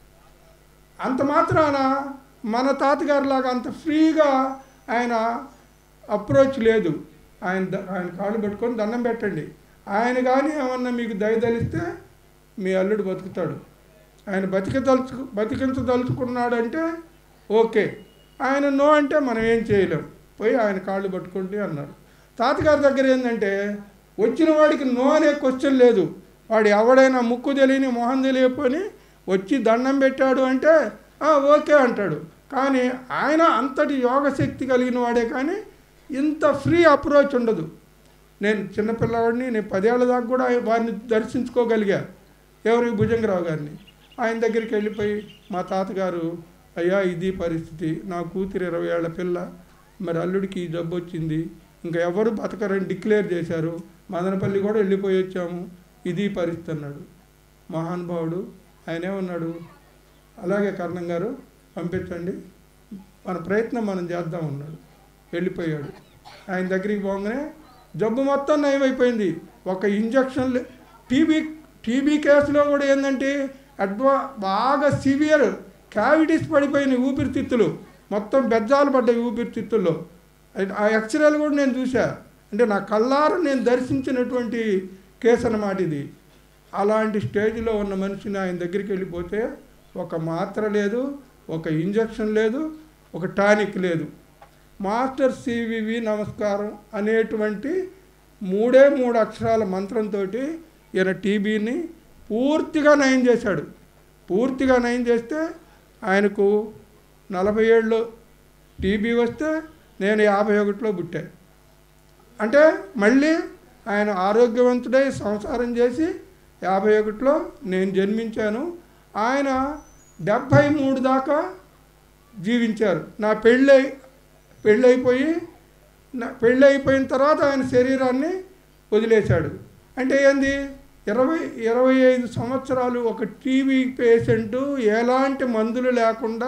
అంత మాత్రాన మన తాతగారిలాగా అంత ఫ్రీగా ఆయన అప్రోచ్ లేదు ఆయన ద- ఆయన కాళ్ళు పెట్టుకొని దండం పెట్టండి ఆయన కానీ ఏమన్నా మీకు దయదలిస్తే మీ అల్లుడు బతుకుతాడు ఆయన బతికదలుచు బతికించదలుచుకున్నాడంటే ఓకే ఆయన నో అంటే మనం ఏం చేయలేం పోయి ఆయన కాళ్ళు పట్టుకోండి అన్నారు తాతగారి దగ్గర ఏంటంటే వచ్చిన వాడికి నో అనే క్వశ్చన్ లేదు వాడు ఎవడైనా ముక్కు తెలియని మొహం తెలియకపోని వచ్చి దండం పెట్టాడు అంటే "ఆ, ఓకే అంటాడు కానీ ఆయన అంతటి యోగశక్తి కలిగిన వాడే కానీ ఇంత ఫ్రీ అప్రోచ్ ఉండదు నేను చిన్నపిల్లవాడిని నేను పదేళ్ల దాకా కూడా వారిని దర్శించుకోగలిగా ఎవరి భుజంగరావు గారిని ఆయన దగ్గరికి వెళ్ళిపోయి మా తాతగారు అయ్యా ఇది పరిస్థితి నా కూతురు ఇరవై ఏళ్ల పిల్ల మరి అల్లుడికి ఈ జబ్బు వచ్చింది ఇంకా ఎవరు బతకరని డిక్లేర్ చేశారు మదనపల్లి కూడా వెళ్ళిపోయి వచ్చాము ఇది పరిస్థితి అన్నాడు మహానుభావుడు ఆయన ఏమన్నాడు అలాగే కర్ణం గారు పంపించండి మన ప్రయత్నం మనం చేద్దాం అన్నాడు వెళ్ళిపోయాడు ఆయన దగ్గరికి పోగానే జబ్బు మొత్తం నయమైపోయింది ఒక ఇంజక్షన్ టీబీ టీబీ కేసులో కూడా ఏంటంటే అడ్వా బాగా సివియర్ క్యావిటీస్ పడిపోయినాయి ఊపిరితిత్తులు మొత్తం బెజ్జాలు పడ్డాయి ఊపిరితిత్తుల్లో అది- ఆ ఎక్స్రేలు కూడా నేను చూసా అంటే నా కళ్ళార నేను దర్శించినటువంటి కేసు అన్నమాట ఇది అలాంటి స్టేజ్లో ఉన్న మనిషిని ఆయన దగ్గరికి వెళ్ళిపోతే ఒక మాత్ర లేదు ఒక ఇంజక్షన్ లేదు ఒక టానిక్ లేదు మాస్టర్ సివివి నమస్కారం అనేటువంటి మూడే మూడు అక్షరాల మంత్రంతో ఈయన టీబీని పూర్తిగా నయం చేశాడు పూర్తిగా నయం చేస్తే ఆయనకు నలభై ఏళ్ళు టీబీ వస్తే నేను యాభై ఒకటిలో పుట్టా అంటే మళ్ళీ ఆయన ఆరోగ్యవంతుడై సంసారం చేసి యాభై ఒకటిలో నేను జన్మించాను ఆయన డెబ్భై మూడు దాకా జీవించారు నా పెళ్ళై పెళ్ళైపోయి నా పెళ్ళి అయిపోయిన తర్వాత ఆయన శరీరాన్ని వదిలేశాడు అంటే ఏంది ఇరవై ఇరవై ఐదు సంవత్సరాలు ఒక టీవీ పేషెంటు ఎలాంటి మందులు లేకుండా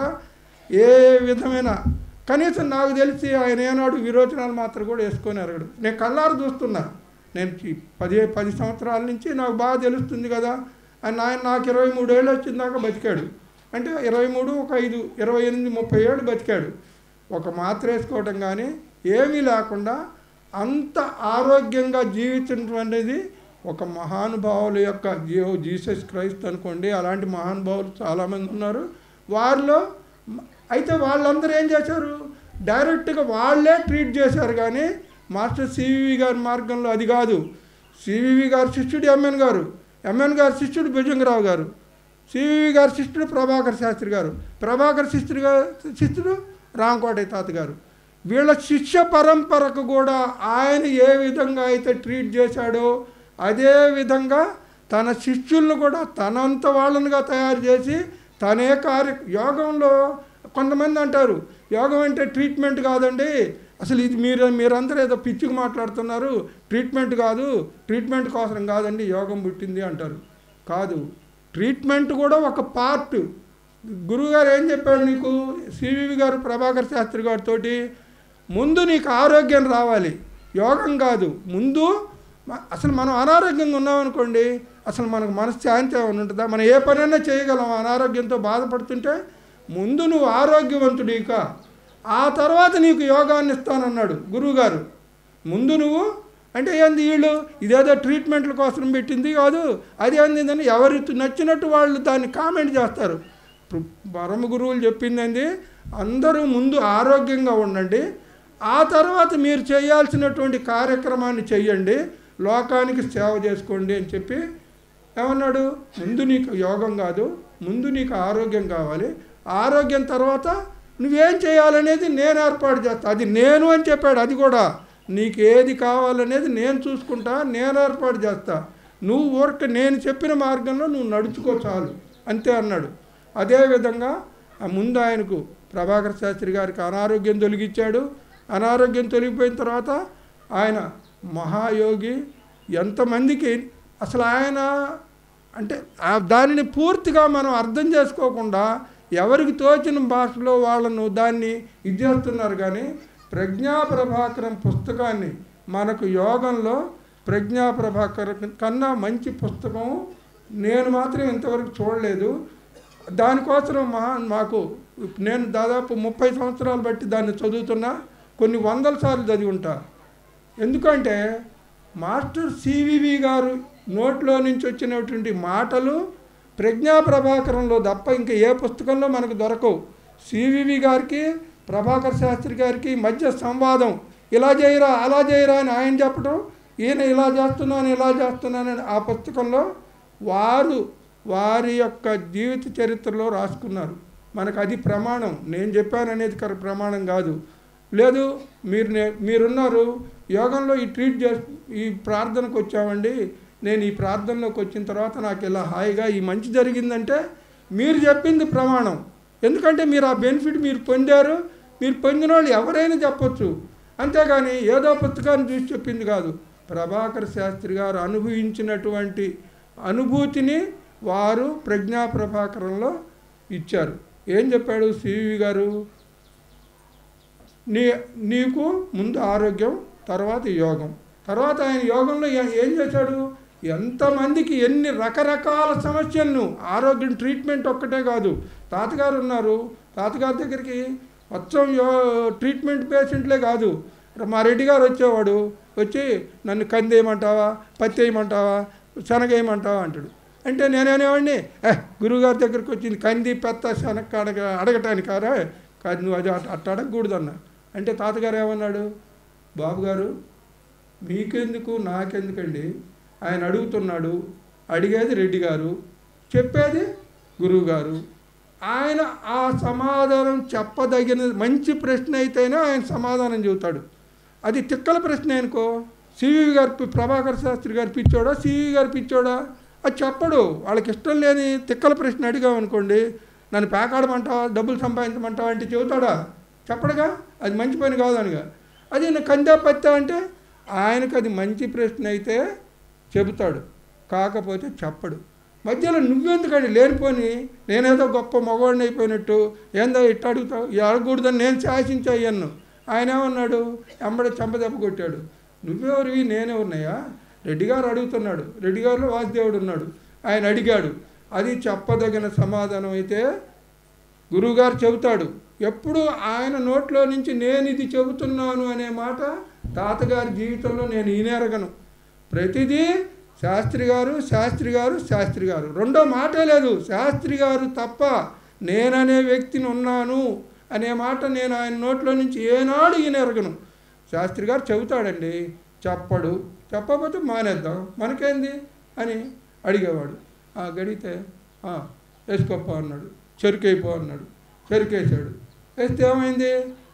ఏ విధమైన కనీసం నాకు తెలిసి ఆయన ఏనాడు విరోచనాలు మాత్రం కూడా వేసుకొని ఎరగడు నేను కళ్ళారు చూస్తున్నా నేను ఈ పది పది సంవత్సరాల నుంచి నాకు బాగా తెలుస్తుంది కదా అని ఆయన నాకు ఇరవై మూడు ఏళ్ళు వచ్చిన దాకా బతికాడు అంటే ఇరవై మూడు ఒక ఐదు ఇరవై ఎనిమిది ముప్పై ఏళ్ళు బతికాడు ఒక మాత్ర వేసుకోవటం కానీ ఏమీ లేకుండా అంత ఆరోగ్యంగా జీవించడం అనేది ఒక మహానుభావుల యొక్క జీవ జీసస్ క్రైస్ట్ అనుకోండి అలాంటి మహానుభావులు చాలామంది ఉన్నారు వారిలో మ- అయితే వాళ్ళందరూ ఏం చేశారు డైరెక్ట్గా వాళ్ళే ట్రీట్ చేశారు కానీ మాస్టర్ సివివి గారి మార్గంలో అది కాదు సివివి గారి శిష్యుడు ఎంఎన్ గారు ఎంఎన్ గారి శిష్యుడు భుజంగరావు గారు సివివి గారి శిష్యుడు ప్రభాకర్ శాస్త్రి గారు ప్రభాకర్ శిష్యుడు గారు శిష్యుడు రామకోటయ్య తాత గారు వీళ్ళ శిష్య పరంపరకు కూడా ఆయన ఏ విధంగా అయితే ట్రీట్ చేశాడో అదే విధంగా తన శిష్యులను కూడా తనంత వాళ్ళనుగా తయారు చేసి తనే కార్య యోగంలో కొంతమంది అంటారు యోగం అంటే ట్రీట్మెంట్ కాదండి అసలు ఇది మీరు మీరందరూ ఏదో పిచ్చికి మాట్లాడుతున్నారు ట్రీట్మెంట్ కాదు ట్రీట్మెంట్ కోసం కాదండి యోగం పుట్టింది అంటారు కాదు ట్రీట్మెంట్ కూడా ఒక పార్ట్ గురువుగారు ఏం చెప్పాడు నీకు సివివి గారు ప్రభాకర్ శాస్త్రి గారితో ముందు నీకు ఆరోగ్యం రావాలి యోగం కాదు ముందు మ- అసలు మనం అనారోగ్యంగా ఉన్నామనుకోండి అసలు మనకు మనశ్శాంతి ఏమైనా ఉంటుందా మనం ఏ పనైనా చేయగలం అనారోగ్యంతో బాధపడుతుంటే ముందు నువ్వు ఆరోగ్యవంతుడిక ఆ తర్వాత నీకు యోగాన్ని ఇస్తానన్నాడు గురువుగారు ముందు నువ్వు అంటే ఏంది వీళ్ళు ఇదేదో ట్రీట్మెంట్ల కోసం పెట్టింది కాదు అది ఏంది ఎవరి నచ్చినట్టు వాళ్ళు దాన్ని కామెంట్ చేస్తారు ఇప్పుడు పరమ గురువులు చెప్పింది ఏంది అందరూ ముందు ఆరోగ్యంగా ఉండండి ఆ తర్వాత మీరు చేయాల్సినటువంటి కార్యక్రమాన్ని చెయ్యండి లోకానికి సేవ చేసుకోండి అని చెప్పి ఏమన్నాడు ముందు నీకు యోగం కాదు ముందు నీకు ఆరోగ్యం కావాలి ఆరోగ్యం తర్వాత నువ్వేం చేయాలనేది నేను ఏర్పాటు చేస్తా అది నేను అని చెప్పాడు అది కూడా నీకు ఏది కావాలనేది నేను చూసుకుంటా నేను ఏర్పాటు చేస్తా నువ్వు ఊరక నేను చెప్పిన మార్గంలో నువ్వు నడుచుకో చాలు అంతే అన్నాడు అదేవిధంగా ఆ ముందు ఆయనకు ప్రభాకర్ శాస్త్రి గారికి అనారోగ్యం తొలగించాడు అనారోగ్యం తొలగిపోయిన తర్వాత ఆయన మహాయోగి ఎంతమందికి అసలు ఆయన అంటే ఆ దానిని పూర్తిగా మనం అర్థం చేసుకోకుండా ఎవరికి తోచిన భాషలో వాళ్ళను దాన్ని ఇది చేస్తున్నారు కానీ ప్రజ్ఞా ప్రభాకరం పుస్తకాన్ని మనకు యోగంలో ప్రజ్ఞా ప్రభాకరం కన్నా మంచి పుస్తకం నేను మాత్రం ఇంతవరకు చూడలేదు దానికోసం మహా మాకు నేను దాదాపు ముప్పై సంవత్సరాలు బట్టి దాన్ని చదువుతున్నా కొన్ని వందల సార్లు చదివి ఉంటా ఎందుకంటే మాస్టర్ సివివి గారు నోట్లో నుంచి వచ్చినటువంటి మాటలు ప్రజ్ఞా ప్రభాకరంలో తప్ప ఇంకా ఏ పుస్తకంలో మనకు దొరకవు సివివి గారికి ప్రభాకర్ శాస్త్రి గారికి మధ్య సంవాదం ఇలా చేయరా అలా చేయరా అని ఆయన చెప్పడం ఈయన ఇలా చేస్తున్నాను ఇలా చేస్తున్నానని ఆ పుస్తకంలో వారు వారి యొక్క జీవిత చరిత్రలో రాసుకున్నారు మనకు అది ప్రమాణం నేను చెప్పాననేది కర ప్రమాణం కాదు లేదు మీరు నే- మీరున్నారు యోగంలో ఈ ట్రీట్ చే ఈ ప్రార్థనకు వచ్చామండి నేను ఈ ప్రార్థనలోకి వచ్చిన తర్వాత నాకు ఇలా హాయిగా ఈ మంచి జరిగిందంటే మీరు చెప్పింది ప్రమాణం ఎందుకంటే మీరు ఆ బెనిఫిట్ మీరు పొందారు మీరు పొందిన వాళ్ళు ఎవరైనా చెప్పొచ్చు అంతేగాని ఏదో పుస్తకాన్ని చూసి చెప్పింది కాదు ప్రభాకర్ శాస్త్రి గారు అనుభవించినటువంటి అనుభూతిని వారు ప్రజ్ఞా ప్రభాకరంలో ఇచ్చారు ఏం చెప్పాడు సివి గారు నీ నీకు ముందు ఆరోగ్యం తర్వాత యోగం తర్వాత ఆయన యోగంలో ఏ- ఏం చేశాడు ఎంతమందికి ఎన్ని రకరకాల సమస్యలను ఆరోగ్యం ట్రీట్మెంట్ ఒక్కటే కాదు తాతగారు ఉన్నారు తాతగారి దగ్గరికి మొత్తం యో ట్రీట్మెంట్ పేషెంట్లే కాదు మా రెడ్డి గారు వచ్చేవాడు వచ్చి నన్ను కంది వేయమంటావా పత్తి వేయమంటావా శనగ వేయమంటావా అంటాడు అంటే నేనేవాడిని ఏ గురువుగారి దగ్గరికి వచ్చింది కంది పెత్త శనగ అడగ అడగటానికారా కాదు నువ్వు అది అట్ట అట్ట అడగకూడదు అన్న అంటే తాతగారు ఏమన్నాడు బాబు గారు మీకెందుకు నాకెందుకండి ఆయన అడుగుతున్నాడు అడిగేది రెడ్డి గారు చెప్పేది గురువు గారు ఆయన ఆ సమాధానం చెప్పదగిన మంచి ప్రశ్న అయితేనే ఆయన సమాధానం చెబుతాడు అది తిక్కల ప్రశ్న అనుకో సివి గారు పి- ప్రభాకర్ శాస్త్రి గారు పిచ్చోడా సివి గారు పిచ్చోడా అది చెప్పడు వాళ్ళకి ఇష్టం లేని తిక్కల ప్రశ్న అడిగామనుకోండి నన్ను పేకాడమంటావా డబ్బులు సంపాదించమంటావా అంటే చెబుతాడా చెప్పడుగా అది మంచి పని కాదనిగా అది నా కందే పత్తా అంటే ఆయనకు అది మంచి ప్రశ్న అయితే చెబుతాడు కాకపోతే చెప్పడు మధ్యలో నువ్వెందుకండి లేనిపోని నేనేదో గొప్ప మగవాడిని అయిపోయినట్టు ఏందో ఇట్ట అడుగుతావు ఈ అడగకూడదని నేను శాసించాయన్ను ఆయన ఏమన్నాడు ఎంబడ చెంపదెబ్బ కొట్టాడు నువ్వెవరివి నేనెవరినయ్యా రెడ్డి గారు అడుగుతున్నాడు రెడ్డి గారిలో వాసుదేవుడు ఉన్నాడు ఆయన అడిగాడు అది చెప్పదగిన సమాధానం అయితే గురువుగారు చెబుతాడు ఎప్పుడు ఆయన నోట్లో నుంచి నేను ఇది చెబుతున్నాను అనే మాట తాతగారి జీవితంలో నేను ఈనెరగను ప్రతిదీ శాస్త్రి గారు శాస్త్రి గారు శాస్త్రి గారు రెండో మాటే లేదు శాస్త్రి గారు తప్ప నేననే వ్యక్తిని ఉన్నాను అనే మాట నేను ఆయన నోట్లో నుంచి ఏనాడు ఈనెరగను శాస్త్రి గారు చెబుతాడండి చెప్పడు చెప్పకపోతే మానేద్దాం మనకేంది అని అడిగేవాడు ఆ గడితే "ఆ, వేసుకోపో అన్నాడు చెరుకైపో అన్నాడు చెరుకేసాడు వేస్తే ఏమైంది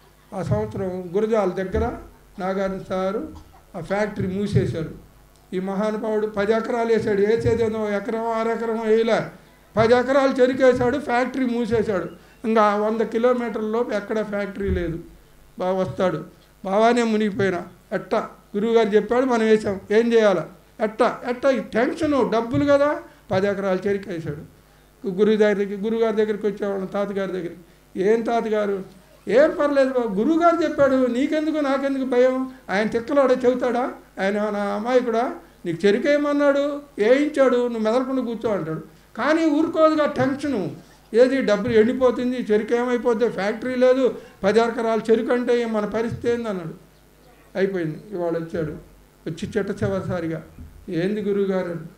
ఆ సంవత్సరం గురజాల దగ్గర నాగార్జున సారు ఆ ఫ్యాక్టరీ మూసేశారు ఈ మహానుభావుడు పది ఎకరాలు వేసాడు వేసేదేదో ఎకరం అరెకరం వేయలే పది ఎకరాలు చెరుకేశాడు ఫ్యాక్టరీ మూసేశాడు ఇంకా వంద కిలోమీటర్ల లోపు ఎక్కడ ఫ్యాక్టరీ లేదు బాగా వస్తాడు బాగానే మునిగిపోయినా ఎట్ట గురువుగారు చెప్పాడు మనం వేసాం ఏం చేయాలా ఎట్ట ఎట్ట ఈ టెన్షను డబ్బులు కదా పది ఎకరాలు చెరికేసాడు గురువు దగ్గరికి గురువుగారి దగ్గరికి వచ్చేవాళ్ళం తాతగారి దగ్గరికి ఏం తాతగారు ఏం పర్లేదు బాబు గురువుగారు చెప్పాడు నీకెందుకు నాకెందుకు భయం ఆయన తిక్కలాడే చెబుతాడా ఆయన నా అమాయకుడా నీకు చెరికేయమన్నాడు వేయించాడు నువ్వు మెదలకుండా కూర్చో అంటాడు కానీ ఊరుకోదుగా టెన్షను ఏది డబ్బులు ఎండిపోతుంది చెరుకు ఏమైపోద్ది ఫ్యాక్టరీ లేదు పది ఎకరాలు చెరుకు అంటే మన పరిస్థితి ఏంది అన్నాడు అయిపోయింది ఇవాళ వచ్చాడు వచ్చి చెట్ట చివరిసారిగా ఏంది గురువుగారు అని.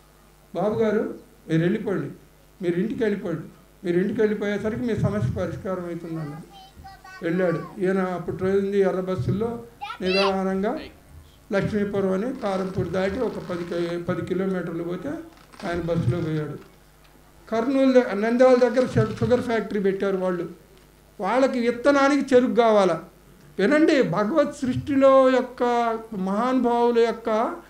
బాబు గారు మీరు వెళ్ళిపోండి మీరు ఇంటికి వెళ్ళిపోండి మీరు ఇంటికి వెళ్ళిపోయేసరికి మీ సమస్య పరిష్కారం అవుతుంది అన్నాడు వెళ్ళాడు ఈయన అప్పుడు ట్రైన్ ఎర్ర బస్సుల్లో నిదానంగా లక్ష్మీపురం అని కారంపూడి దాటి ఒక పది కి- పది కిలోమీటర్లు పోతే ఆయన బస్సులో పోయాడు కర్నూలు ద- నంద్యాల దగ్గర షు- షుగర్ ఫ్యాక్టరీ పెట్టారు వాళ్ళు వాళ్ళకి విత్తనానికి చెరుకు కావాలా వినండి భగవత్ సృష్టిలో యొక్క మహానుభావుల యొక్క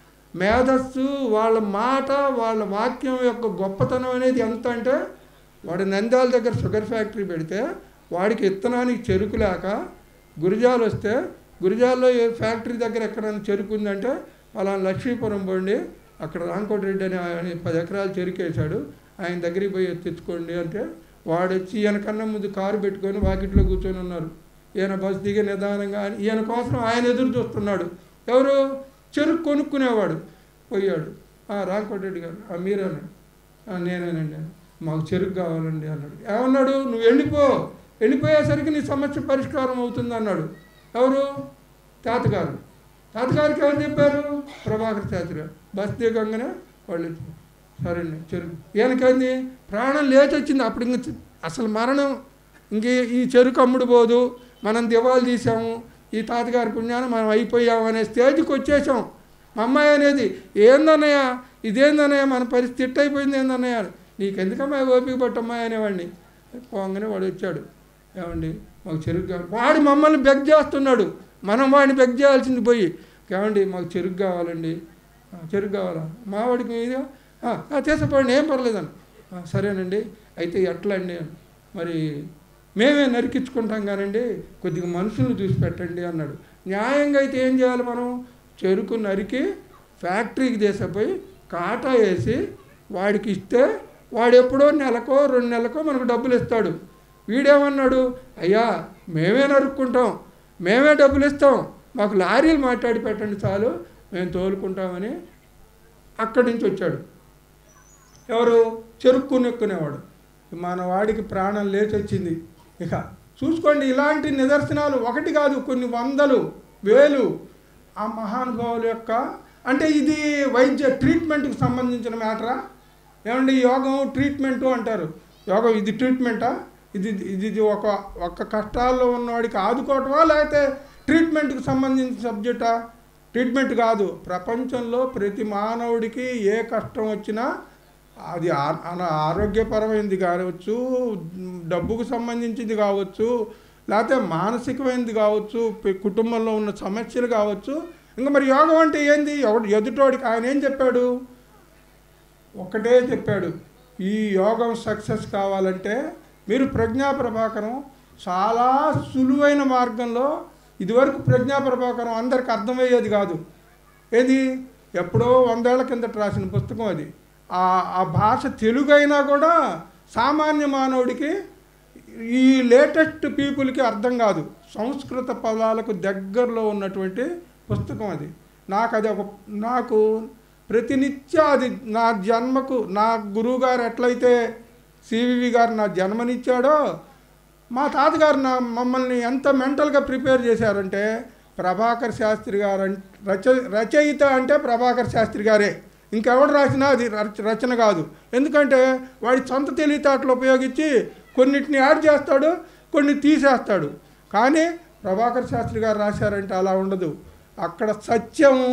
మేధస్సు వాళ్ళ మాట వాళ్ళ వాక్యం యొక్క గొప్పతనం అనేది ఎంత అంటే వాడు నంద్యాల దగ్గర షుగర్ ఫ్యాక్టరీ పెడితే వాడికి విత్తనానికి చెరుకు లేక గురిజాలు వస్తే గురిజాల్లో ఏ ఫ్యాక్టరీ దగ్గర ఎక్కడైనా చెరుకు ఉందంటే పలానా లక్ష్మీపురం పోండి అక్కడ రాంకోటి అని ఆయన పది ఎకరాలు చెరుకేశాడు ఆయన దగ్గరికి పోయి తెచ్చుకోండి అంటే వాడు వచ్చి ఈయన కన్నా ముందు కారు పెట్టుకొని వాకిట్లో కూర్చొని ఉన్నారు ఈయన బస్సు దిగే నిదానంగా ఆయన- ఈయన కోసం ఆయన ఎదురు చూస్తున్నాడు ఎవరు చెరుకు కొనుక్కునేవాడు పోయాడు "ఆ, రాంకోటరెడ్డి గారు "ఆ, మీరేనండి "ఆ, నేనేనండి మాకు చెరుకు కావాలండి అన్నాడు ఏమన్నాడు నువ్వు వెళ్ళిపో వెళ్ళిపోయేసరికి నీ సమస్య పరిష్కారం అవుతుంది అన్నాడు ఎవరు తాతగారు తాతగారికి ఎవరు చెప్పారు ప్రభాకర్ శాస్త్రి గారు బస్ దిగంగానే వాళ్ళు వచ్చి, సరేండి చెరుకు ఈయనకైంది ప్రాణం లేచి వచ్చింది అప్పుడు ఇంక చె- అసలు మరణం ఇంక ఈ చెరుకు అమ్ముడు పోదు మనం దివాలు తీసాము ఈ తాతగారి పుణ్యాన్ని మనం అయిపోయాము అనే స్టేజ్కి వచ్చేసాం మా అమ్మాయి అనేది ఏందన్నయ్య ఇదేందన్నయ్య మన పరిస్థితి ఇట్ట అయిపోయింది ఏందన్నయ్య నీకెందుకమ్మా ఓపిక పట్టమ్మా అనేవాడిని పోగానే వాడు వచ్చాడు ఏమండి మాకు చెరుకు కావాలి వాడు మమ్మల్ని బెగ్ చేస్తున్నాడు మనం వాడిని బెగ్ చేయాల్సింది పోయి ఏమండి మాకు చెరుకు కావాలండి "ఆ, చెరుకు కావాలా మావాడికి మీద తీసపోండి ఏం పర్లేదండి "ఆ, సరేనండి అయితే ఎట్లా అండి అని. మరి మేమే నరికించుకుంటాం కానండి కొద్దిగా మనుషులను చూసి పెట్టండి అన్నాడు న్యాయంగా అయితే ఏం చేయాలి మనం చెరుకు నరికి ఫ్యాక్టరీకి తీసుకుపోయి కాటా వేసి వాడికి ఇస్తే వాడు ఎప్పుడో నెలకో రెండు నెలకో మనకు డబ్బులు ఇస్తాడు వీడేమన్నాడు అయ్యా మేమే నరుక్కుంటాం మేమే డబ్బులు ఇస్తాం మాకు లారీలు మాట్లాడి పెట్టండి చాలు మేము తోలుకుంటామని అక్కడి నుంచి వచ్చాడు ఎవరు చెరుక్కు నెక్కునేవాడు మన వాడికి ప్రాణం లేచి వచ్చింది ఇక చూసుకోండి ఇలాంటి నిదర్శనాలు ఒకటి కాదు కొన్ని వందలు వేలు ఆ మహానుభావుల యొక్క అంటే ఇది వైద్య ట్రీట్మెంట్కి సంబంధించిన మ్యాటరా ఏమండి యోగం ట్రీట్మెంటు అంటారు యోగం ఇది ట్రీట్మెంటా ఇది ఇది ఇది ఒక ఒక్క కష్టాల్లో ఉన్నవాడికి ఆదుకోవటమా లేకపోతే ట్రీట్మెంట్కి సంబంధించిన సబ్జెక్టా ట్రీట్మెంట్ కాదు ప్రపంచంలో ప్రతి మానవుడికి ఏ కష్టం వచ్చినా అది ఆ- ఆ- ఆరోగ్యపరమైనది కావచ్చు డబ్బుకు సంబంధించింది కావచ్చు లేకపోతే మానసికమైనది కావచ్చు పె- కుటుంబంలో ఉన్న సమస్యలు కావచ్చు ఇంకా మరి యోగం అంటే ఏంది ఎవడు ఎదుటోడికి ఆయన ఏం చెప్పాడు ఒక్కటే చెప్పాడు ఈ యోగం సక్సెస్ కావాలంటే మీరు ప్రజ్ఞా ప్రభాకరం చాలా సులువైన మార్గంలో ఇదివరకు ప్రజ్ఞా ప్రభాకరం అందరికి అర్థమయ్యేది కాదు ఏది ఎప్పుడో వందేళ్ల కిందట రాసిన పుస్తకం అది ఆ ఆ భాష తెలుగు అయినా కూడా సామాన్య మానవుడికి ఈ లేటెస్ట్ పీపుల్కి అర్థం కాదు సంస్కృత పదాలకు దగ్గరలో ఉన్నటువంటి పుస్తకం అది నాకు అది ఒక నాకు ప్రతినిత్య అది నా జన్మకు నా గురువుగారు ఎట్లయితే సివివి గారు నా జన్మనిచ్చాడో మా తాతగారు నా మమ్మల్ని ఎంత మెంటల్గా ప్రిపేర్ చేశారంటే ప్రభాకర్ శాస్త్రి గారు అం- రచ రచయిత అంటే ప్రభాకర్ శాస్త్రి గారే ఇంకెవడు రాసినా అది రచ- రచన కాదు ఎందుకంటే వాడి సొంత తెలివితేటలు ఉపయోగించి కొన్నిటిని యాడ్ చేస్తాడు కొన్ని తీసేస్తాడు కానీ ప్రభాకర్ శాస్త్రి గారు రాశారంటే అలా ఉండదు అక్కడ సత్యము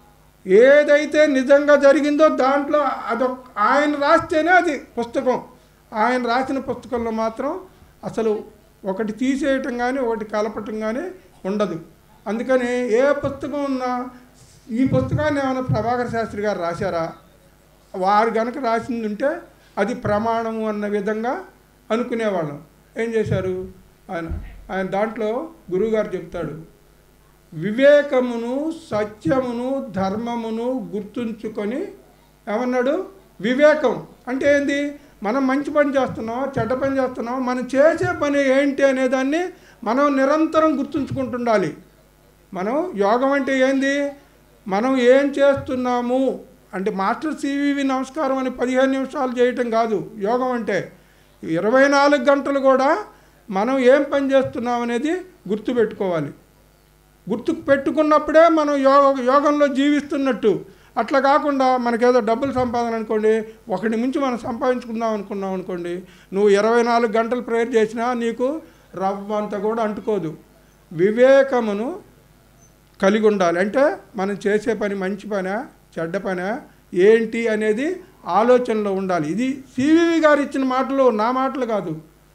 ఏదైతే నిజంగా జరిగిందో దాంట్లో అదొక ఆయన రాస్తేనే అది పుస్తకం ఆయన రాసిన పుస్తకంలో మాత్రం అసలు ఒకటి తీసేయటం కానీ ఒకటి కలపటం కానీ ఉండదు అందుకని ఏ పుస్తకం ఉన్నా ఈ పుస్తకాన్ని ఏమైనా ప్రభాకర్ శాస్త్రి గారు రాశారా వారు గనక రాసింది ఉంటే అది ప్రమాణము అన్న విధంగా అనుకునేవాళ్ళం ఏం చేశారు ఆయన ఆయన దాంట్లో గురువుగారు చెప్తాడు వివేకమును సత్యమును ధర్మమును గుర్తుంచుకొని ఏమన్నాడు వివేకం అంటే ఏంది మనం మంచి పని చేస్తున్నాం చెడ్డ పని చేస్తున్నాం మనం చేసే పని ఏంటి అనేదాన్ని మనం నిరంతరం గుర్తుంచుకుంటుండాలి మనం యోగం అంటే ఏంది మనం ఏం చేస్తున్నాము అంటే మాస్టర్ సివివి నమస్కారం అని పదిహేను నిమిషాలు చేయటం కాదు యోగం అంటే ఇరవై నాలుగు గంటలు కూడా మనం ఏం పని చేస్తున్నాం అనేది గుర్తుపెట్టుకోవాలి గుర్తుకు పెట్టుకున్నప్పుడే మనం యోగ యోగంలో జీవిస్తున్నట్టు అట్లా కాకుండా మనకేదో డబ్బులు సంపాదన అనుకోండి ఒకటి మించి మనం సంపాదించుకుందాం అనుకున్నాం అనుకోండి నువ్వు ఇరవై నాలుగు గంటలు ప్రేయర్ చేసినా నీకు రవ్వంత కూడా అంటుకోదు వివేకమును కలిగి ఉండాలి అంటే మనం చేసే పని మంచి పనా చెడ్డ పనా ఏంటి అనేది ఆలోచనలో ఉండాలి ఇది సివివి గారు ఇచ్చిన మాటలు నా మాటలు కాదు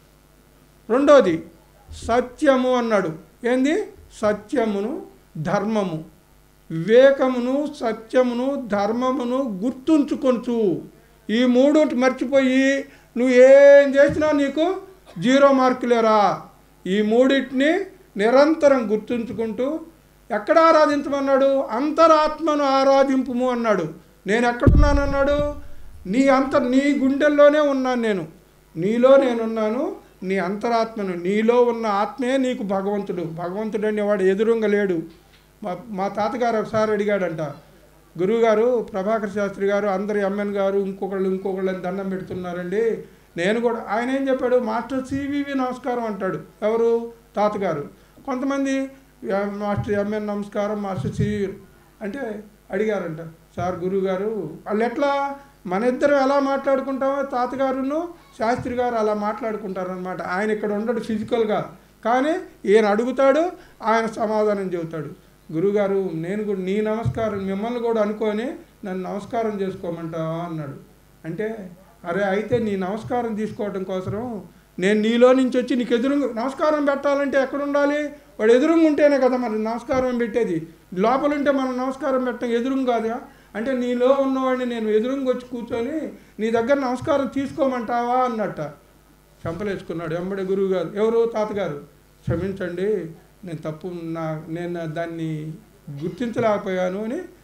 రెండోది సత్యము అన్నాడు ఏంది సత్యమును ధర్మము వివేకమును సత్యమును ధర్మమును గుర్తుంచుకొంచు ఈ మూడు మర్చిపోయి నువ్వు ఏం చేసినా నీకు జీరో మార్కులేరా ఈ మూడింటిని నిరంతరం గుర్తుంచుకుంటూ ఎక్కడ ఆరాధించమన్నాడు అంతరాత్మను ఆరాధింపుము అన్నాడు నేను ఎక్కడున్నానన్నాడు నీ అంత నీ గుండెల్లోనే ఉన్నాను నేను నీలో నేనున్నాను నీ అంతరాత్మను నీలో ఉన్న ఆత్మే నీకు భగవంతుడు భగవంతుడు అనేవాడు ఎదురుంగ లేడు మా మా తాతగారు ఒకసారి అడిగాడంట గురువుగారు ప్రభాకర్ శాస్త్రి గారు అందరు ఎమ్మెన్ గారు ఇంకొకళ్ళు ఇంకొకళ్ళని దండం పెడుతున్నారండి నేను కూడా ఆయన ఏం చెప్పాడు మాస్టర్ సివివి నమస్కారం అంటాడు ఎవరు తాతగారు కొంతమంది "ఎం- మాస్టర్ ఎంఎన్ నమస్కారం మాస్టర్ సివి అంటే అడిగారంట సార్ గురువుగారు వాళ్ళు ఎట్లా మన ఇద్దరం ఎలా మాట్లాడుకుంటామో తాతగారును శాస్త్రి గారు అలా మాట్లాడుకుంటారనమాట ఆయన ఇక్కడ ఉండడు ఫిజికల్గా కానీ ఈయన అడుగుతాడు ఆయన సమాధానం చెబుతాడు గురుగారు నేను కూడా నీ నమస్కారం మిమ్మల్ని కూడా అనుకొని నన్ను నమస్కారం చేసుకోమంటావా అన్నాడు అంటే అరే అయితే నీ నమస్కారం తీసుకోవటం కోసం నేను నీలో నుంచి వచ్చి నీకు ఎదురు నమస్కారం పెట్టాలంటే ఎక్కడ ఉండాలి వాడు ఎదురుంగా ఉంటేనే కదా మరి నమస్కారం పెట్టేది లోపల ఉంటే మనం నమస్కారం పెట్టడం ఎదురుంగా కాదా అంటే నీలో ఉన్నవాడిని నేను ఎదురుంగా వచ్చి కూర్చొని నీ దగ్గర నమస్కారం తీసుకోమంటావా అన్నట్ట చంపలేసుకున్నాడు ఎంబడి గురువు గారు ఎవరు తాతగారు క్షమించండి నేను తప్పు నా నేను దాన్ని గుర్తించలేకపోయాను అని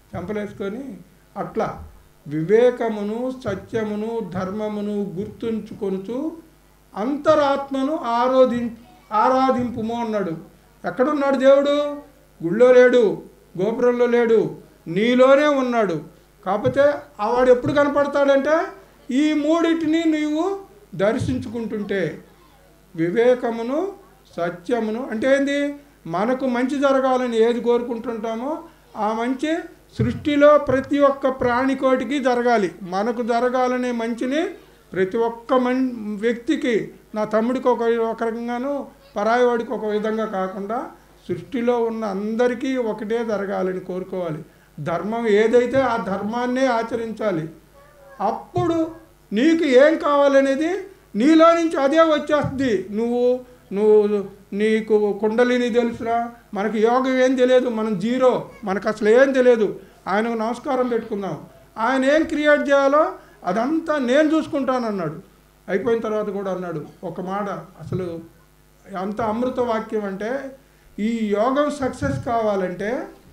చెంపలేసుకొని అట్లా వివేకమును సత్యమును ధర్మమును గుర్తుంచుకొనుచు అంతరాత్మను ఆరోధి ఆరాధింపుము అన్నాడు ఎక్కడున్నాడు దేవుడు గుళ్ళో లేడు గోపురంలో లేడు నీలోనే ఉన్నాడు కాకపోతే ఆ వాడు ఎప్పుడు కనపడతాడంటే ఈ మూడింటిని నీవు దర్శించుకుంటుంటే వివేకమును సత్యమును అంటే ఏంది మనకు మంచి జరగాలని ఏది కోరుకుంటుంటామో ఆ మంచి సృష్టిలో ప్రతి ఒక్క ప్రాణికోటికి జరగాలి మనకు జరగాలనే మంచిని ప్రతి ఒక్క మన్ వ్యక్తికి నా తమ్ముడికి ఒక ఒక రకంగాను పరాయివాడికి ఒక విధంగా కాకుండా సృష్టిలో ఉన్న అందరికీ ఒకటే జరగాలని కోరుకోవాలి ధర్మం ఏదైతే ఆ ధర్మాన్నే ఆచరించాలి అప్పుడు నీకు ఏం కావాలనేది నీలో నుంచి అదే వచ్చేస్తుంది నువ్వు నువ్వు నీకు కుండలిని తెలుసురా మనకి యోగం ఏం తెలియదు మనం జీరో మనకు అసలు ఏం తెలియదు ఆయనకు నమస్కారం పెట్టుకుందాం ఆయన ఏం క్రియేట్ చేయాలో అదంతా నేను చూసుకుంటాను అన్నాడు అయిపోయిన తర్వాత కూడా అన్నాడు ఒక మాట అసలు అంత అమృత వాక్యం అంటే ఈ యోగం సక్సెస్ కావాలంటే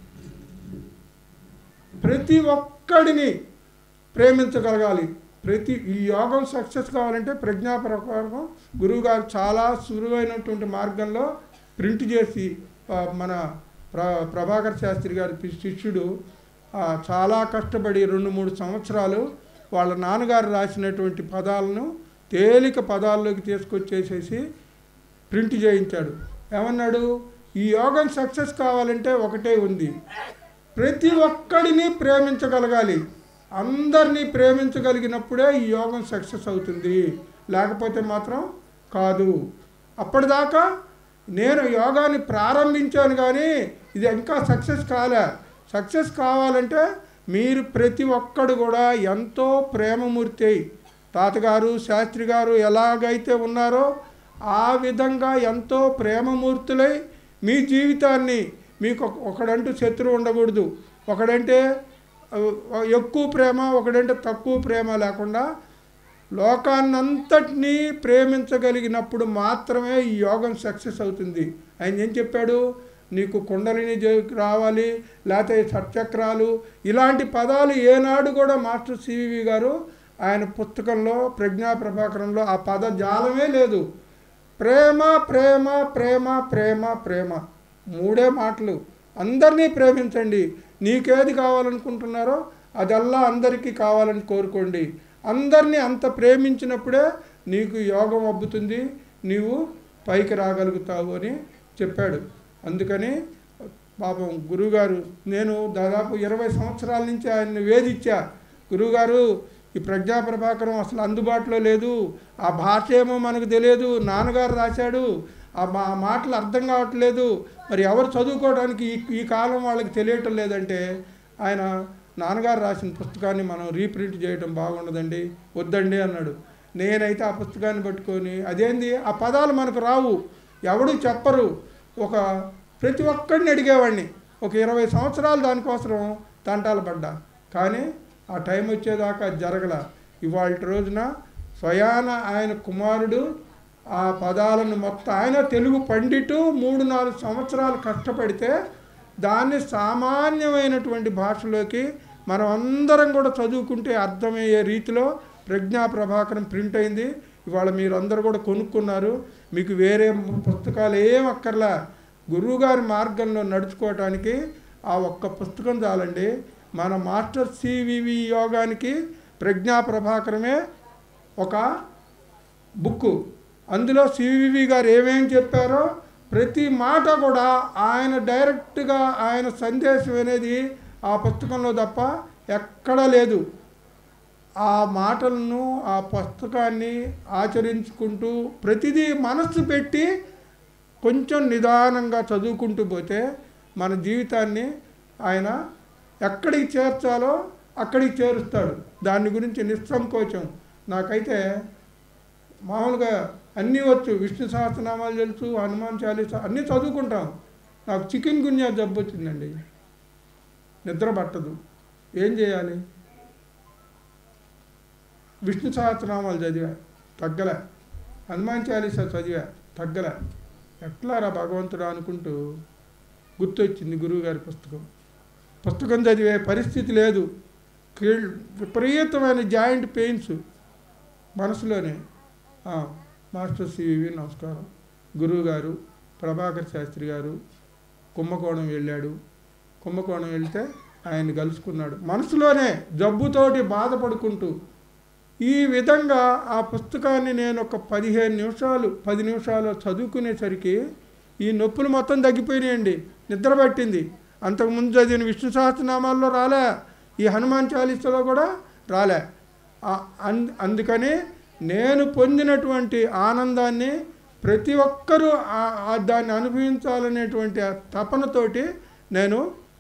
ప్రతి ఒక్కడిని ప్రేమించగలగాలి ప్రతి ఈ యోగం సక్సెస్ కావాలంటే ప్రజ్ఞా ప్రకారం గురువుగారు చాలా సులువైనటువంటి మార్గంలో ప్రింట్ చేసి ఆ, మన ప్ర ప్రభాకర్ శాస్త్రి గారి పి- శిష్యుడు ఆ, చాలా కష్టపడి రెండు మూడు సంవత్సరాలు వాళ్ళ నాన్నగారు రాసినటువంటి పదాలను తేలిక పదాల్లోకి తీసుకొచ్చేసేసి ప్రింట్ చేయించాడు ఏమన్నాడు ఈ యోగం సక్సెస్ కావాలంటే ఒకటే ఉంది ప్రతి ఒక్కడిని ప్రేమించగలగాలి అందరినీ ప్రేమించగలిగినప్పుడే ఈ యోగం సక్సెస్ అవుతుంది లేకపోతే మాత్రం కాదు అప్పటిదాకా నేను యోగాన్ని ప్రారంభించాను కానీ ఇది ఇంకా సక్సెస్ కాలే సక్సెస్ కావాలంటే మీరు ప్రతి ఒక్కడు కూడా ఎంతో ప్రేమమూర్తి అయి తాతగారు శాస్త్రి గారు ఎలాగైతే ఉన్నారో ఆ విధంగా ఎంతో ప్రేమమూర్తులై మీ జీవితాన్ని మీకు ఒక- ఒకడంటూ శత్రువు ఉండకూడదు ఒకడంటే ఆ, ఎక్కువ ప్రేమ ఒకడంటే తక్కువ ప్రేమ లేకుండా లోకాన్నంతటినీ ప్రేమించగలిగినప్పుడు మాత్రమే ఈ యోగం సక్సెస్ అవుతుంది ఆయన ఏం చెప్పాడు నీకు కుండలిని జ- రావాలి లేకపోతే సత్చక్రాలు ఇలాంటి పదాలు ఏనాడు కూడా మాస్టర్ సివివి గారు ఆయన పుస్తకంలో ప్రజ్ఞా ప్రభాకరంలో ఆ పద జాలమే లేదు ప్రేమ ప్రేమ ప్రేమ ప్రేమ ప్రేమ మూడే మాటలు అందరినీ ప్రేమించండి నీకేది కావాలనుకుంటున్నారో అదల్లా అందరికీ కావాలని కోరుకోండి అందరినీ అంత ప్రేమించినప్పుడే నీకు యోగం అబ్బుతుంది నీవు పైకి రాగలుగుతావు అని చెప్పాడు అందుకని పాపం గురువుగారు నేను దాదాపు ఇరవై సంవత్సరాల నుంచి ఆయన్ని వేధించా గురువుగారు ఈ ప్రజ్ఞా ప్రభాకరం అసలు అందుబాటులో లేదు ఆ భాష ఏమో మనకు తెలియదు నాన్నగారు రాశాడు ఆ మా ఆ మాటలు అర్థం కావట్లేదు మరి ఎవరు చదువుకోవడానికి ఈ ఈ కాలం వాళ్ళకి తెలియటం లేదంటే ఆయన నాన్నగారు రాసిన పుస్తకాన్ని మనం రీప్రింట్ చేయడం బాగుండదండి వద్దండి అన్నాడు నేనైతే ఆ పుస్తకాన్ని పట్టుకొని అదేంది ఆ పదాలు మనకు రావు ఎవడు చెప్పరు ఒక ప్రతి ఒక్కడిని అడిగేవాడిని ఒక ఇరవై సంవత్సరాలు దానికోసం తంటాలు పడ్డా కానీ ఆ టైం వచ్చేదాకా అది జరగల ఇవాళ రోజున స్వయాన ఆయన కుమారుడు ఆ పదాలను మొత్తం ఆయన తెలుగు పండిటు మూడు నాలుగు సంవత్సరాలు కష్టపడితే దాన్ని సామాన్యమైనటువంటి భాషలోకి మనం అందరం కూడా చదువుకుంటే అర్థమయ్యే రీతిలో ప్రజ్ఞా ప్రభాకరం ప్రింట్ అయింది ఇవాళ మీరు అందరూ కూడా కొనుక్కున్నారు మీకు వేరే పుస్తకాలు ఏం అక్కర్లా గురువుగారి మార్గంలో నడుచుకోవటానికి ఆ ఒక్క పుస్తకం చాలండి మన మాస్టర్ సివివి యోగానికి ప్రజ్ఞా ప్రభాకరమే ఒక బుక్కు అందులో సివివి గారు ఏమేం చెప్పారో ప్రతి మాట కూడా ఆయన డైరెక్ట్గా ఆయన సందేశం అనేది ఆ పుస్తకంలో తప్ప ఎక్కడా లేదు ఆ మాటలను ఆ పుస్తకాన్ని ఆచరించుకుంటూ ప్రతిదీ మనస్సు పెట్టి కొంచెం నిదానంగా చదువుకుంటూ పోతే మన జీవితాన్ని ఆయన ఎక్కడికి చేర్చాలో అక్కడికి చేరుస్తాడు దాని గురించి నిస్సంకోచం నాకైతే మామూలుగా అన్నీ వచ్చు విష్ణు సహస్రనామాలు తెలుసు హనుమాన్ చాలీసా అన్నీ చదువుకుంటాం నాకు చికెన్ గున్యా జబ్బు వచ్చిందండి నిద్ర పట్టదు ఏం చేయాలి విష్ణు సహస్రనామాలు చదివా తగ్గలే హనుమాన్ చాలీసా చదివా తగ్గలే ఎట్లారా భగవంతుడు అనుకుంటూ గుర్తొచ్చింది గురువుగారి పుస్తకం పుస్తకం చదివే పరిస్థితి లేదు కీళ్ళు విపరీతమైన జాయింట్ పెయిన్స్ మనసులోనే ఆ, మాస్టర్ సివి నమస్కారం గురువు గారు ప్రభాకర్ శాస్త్రి గారు కుంభకోణం వెళ్ళాడు కుంభకోణం వెళ్తే ఆయన కలుసుకున్నాడు మనసులోనే జబ్బుతోటి బాధపడుకుంటూ ఈ విధంగా ఆ పుస్తకాన్ని నేను ఒక పదిహేను నిమిషాలు పది నిమిషాలు చదువుకునేసరికి ఈ నొప్పులు మొత్తం తగ్గిపోయినాయండి నిద్ర పట్టింది అంతకుముందు చదివిన విష్ణు సహస్రనామాల్లో రాలే ఈ హనుమాన్ చాలీసాలో కూడా రాలే ఆ- అన్- అందుకని నేను పొందినటువంటి ఆనందాన్ని ప్రతి ఒక్కరూ ఆ- ఆ దాన్ని అనుభవించాలనేటువంటి ఆ తపనతోటి నేను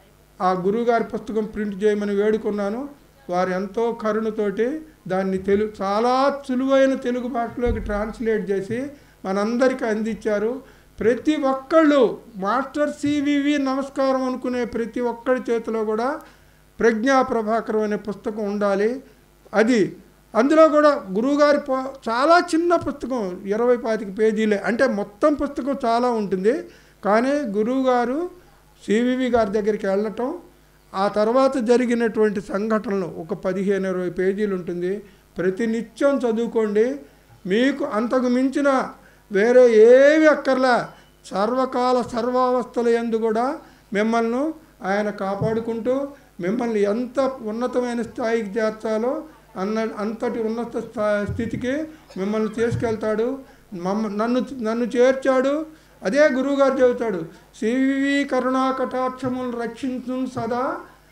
ఆ గురువుగారి పుస్తకం ప్రింట్ చేయమని వేడుకున్నాను వారు ఎంతో కరుణతోటి దాన్ని తెలుగు చాలా సులువైన తెలుగు భాషలోకి ట్రాన్స్లేట్ చేసి మనందరికీ అందించారు ప్రతి ఒక్కళ్ళు మాస్టర్ సివివి నమస్కారం అనుకునే ప్రతి ఒక్కరి చేతిలో కూడా ప్రజ్ఞా ప్రభాకరం అనే పుస్తకం ఉండాలి అది అందులో కూడా గురువుగారి పో- చాలా చిన్న పుస్తకం ఇరవై పాతిక పేజీలే అంటే మొత్తం పుస్తకం చాలా ఉంటుంది కానీ గురువుగారు సివివి గారి దగ్గరికి వెళ్ళటం ఆ తర్వాత జరిగినటువంటి సంఘటనలు ఒక పదిహేను ఇరవై పేజీలు ఉంటుంది ప్రతి నిత్యం చదువుకోండి మీకు అంతకు మించిన వేరే ఏవి అక్కర్లా సర్వకాల సర్వావస్థల ఎందు కూడా మిమ్మల్ని ఆయన కాపాడుకుంటూ మిమ్మల్ని ఎంత ఉన్నతమైన స్థాయికి చేర్చాలో అన్న అంతటి ఉన్నత స్థా స్థితికి మిమ్మల్ని తీసుకెళ్తాడు మమ్మ నన్ను నన్ను చేర్చాడు అదే గురువుగారు చెబుతాడు సివి కరుణా కటాక్షములు రక్షించు సదా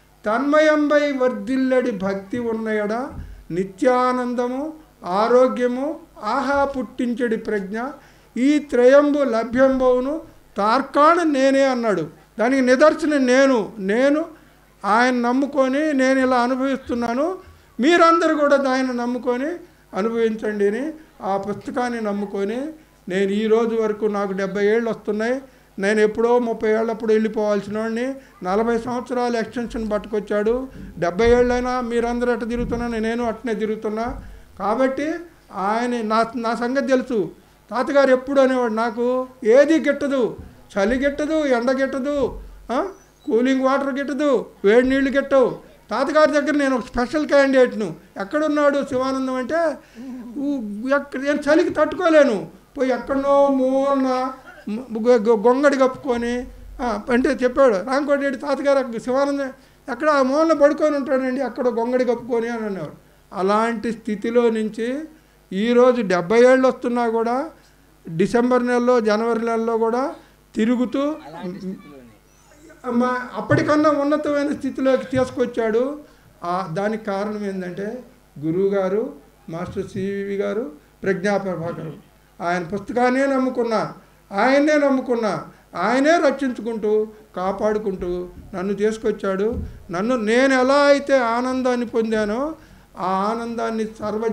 తన్మయంబై వర్ధిల్లడి భక్తి ఉన్నయడ నిత్యానందము ఆరోగ్యము ఆహా పుట్టించడి ప్రజ్ఞ ఈ త్రయంబు లభ్యంబవును తార్కాణ నేనే అన్నాడు దానికి నిదర్శనం నేను నేను ఆయన నమ్ముకొని నేను ఇలా అనుభవిస్తున్నాను మీరందరూ కూడా ఆయన నమ్ముకొని అనుభవించండి అని ఆ పుస్తకాన్ని నమ్ముకొని నేను ఈ రోజు వరకు నాకు డెబ్బై ఏళ్ళు వస్తున్నాయి నేను ఎప్పుడో ముప్పై ఏళ్ళప్పుడు వెళ్ళిపోవాల్సిన వాడిని నలభై సంవత్సరాలు ఎక్స్టెన్షన్ పట్టుకొచ్చాడు డెబ్బై ఏళ్ళైనా మీరందరూ అట్ట తిరుగుతున్నా నేను అట్నే తిరుగుతున్నా కాబట్టి ఆయన నా నా సంగతి తెలుసు తాతగారు ఎప్పుడు అనేవాడు నాకు ఏది గిట్టదు చలి గిట్టదు ఎండ గిట్టదు ఆ? కూలింగ్ వాటర్ గిట్టదు వేడి నీళ్లు గిట్టవు తాతగారి దగ్గర నేను ఒక స్పెషల్ క్యాండిడేట్ను ఎక్కడున్నాడు శివానందం అంటే ఊ- ఎక్కడ నేను చలికి తట్టుకోలేను పోయి ఎక్కడనో మూలన ము- గొ- గొ- గొంగడి కప్పుకొని ఆ, అంటే చెప్పాడు రాంకోటి తాతగారు అక్కడ శివానందం ఎక్కడ ఆ మూలన పడుకొని ఉంటాడండి అక్కడ గొంగడి కప్పుకొని అని అనేవాడు అలాంటి స్థితిలో నుంచి ఈరోజు డెబ్బై ఏళ్ళు వస్తున్నా కూడా డిసెంబర్ నెలలో జనవరి నెలలో కూడా తిరుగుతూ మా అప్పటికన్నా ఉన్నతమైన స్థితిలోకి తీసుకొచ్చాడు ఆ దానికి కారణం ఏంటంటే గురువుగారు మాస్టర్ సివి గారు ప్రజ్ఞా ప్రభాకరు ఆయన పుస్తకాన్నే నమ్ముకున్నా ఆయన్నే నమ్ముకున్నా ఆయనే రక్షించుకుంటూ కాపాడుకుంటూ నన్ను తీసుకొచ్చాడు నన్ను నేను ఎలా అయితే ఆనందాన్ని పొందానో ఆ ఆనందాన్ని సర్వ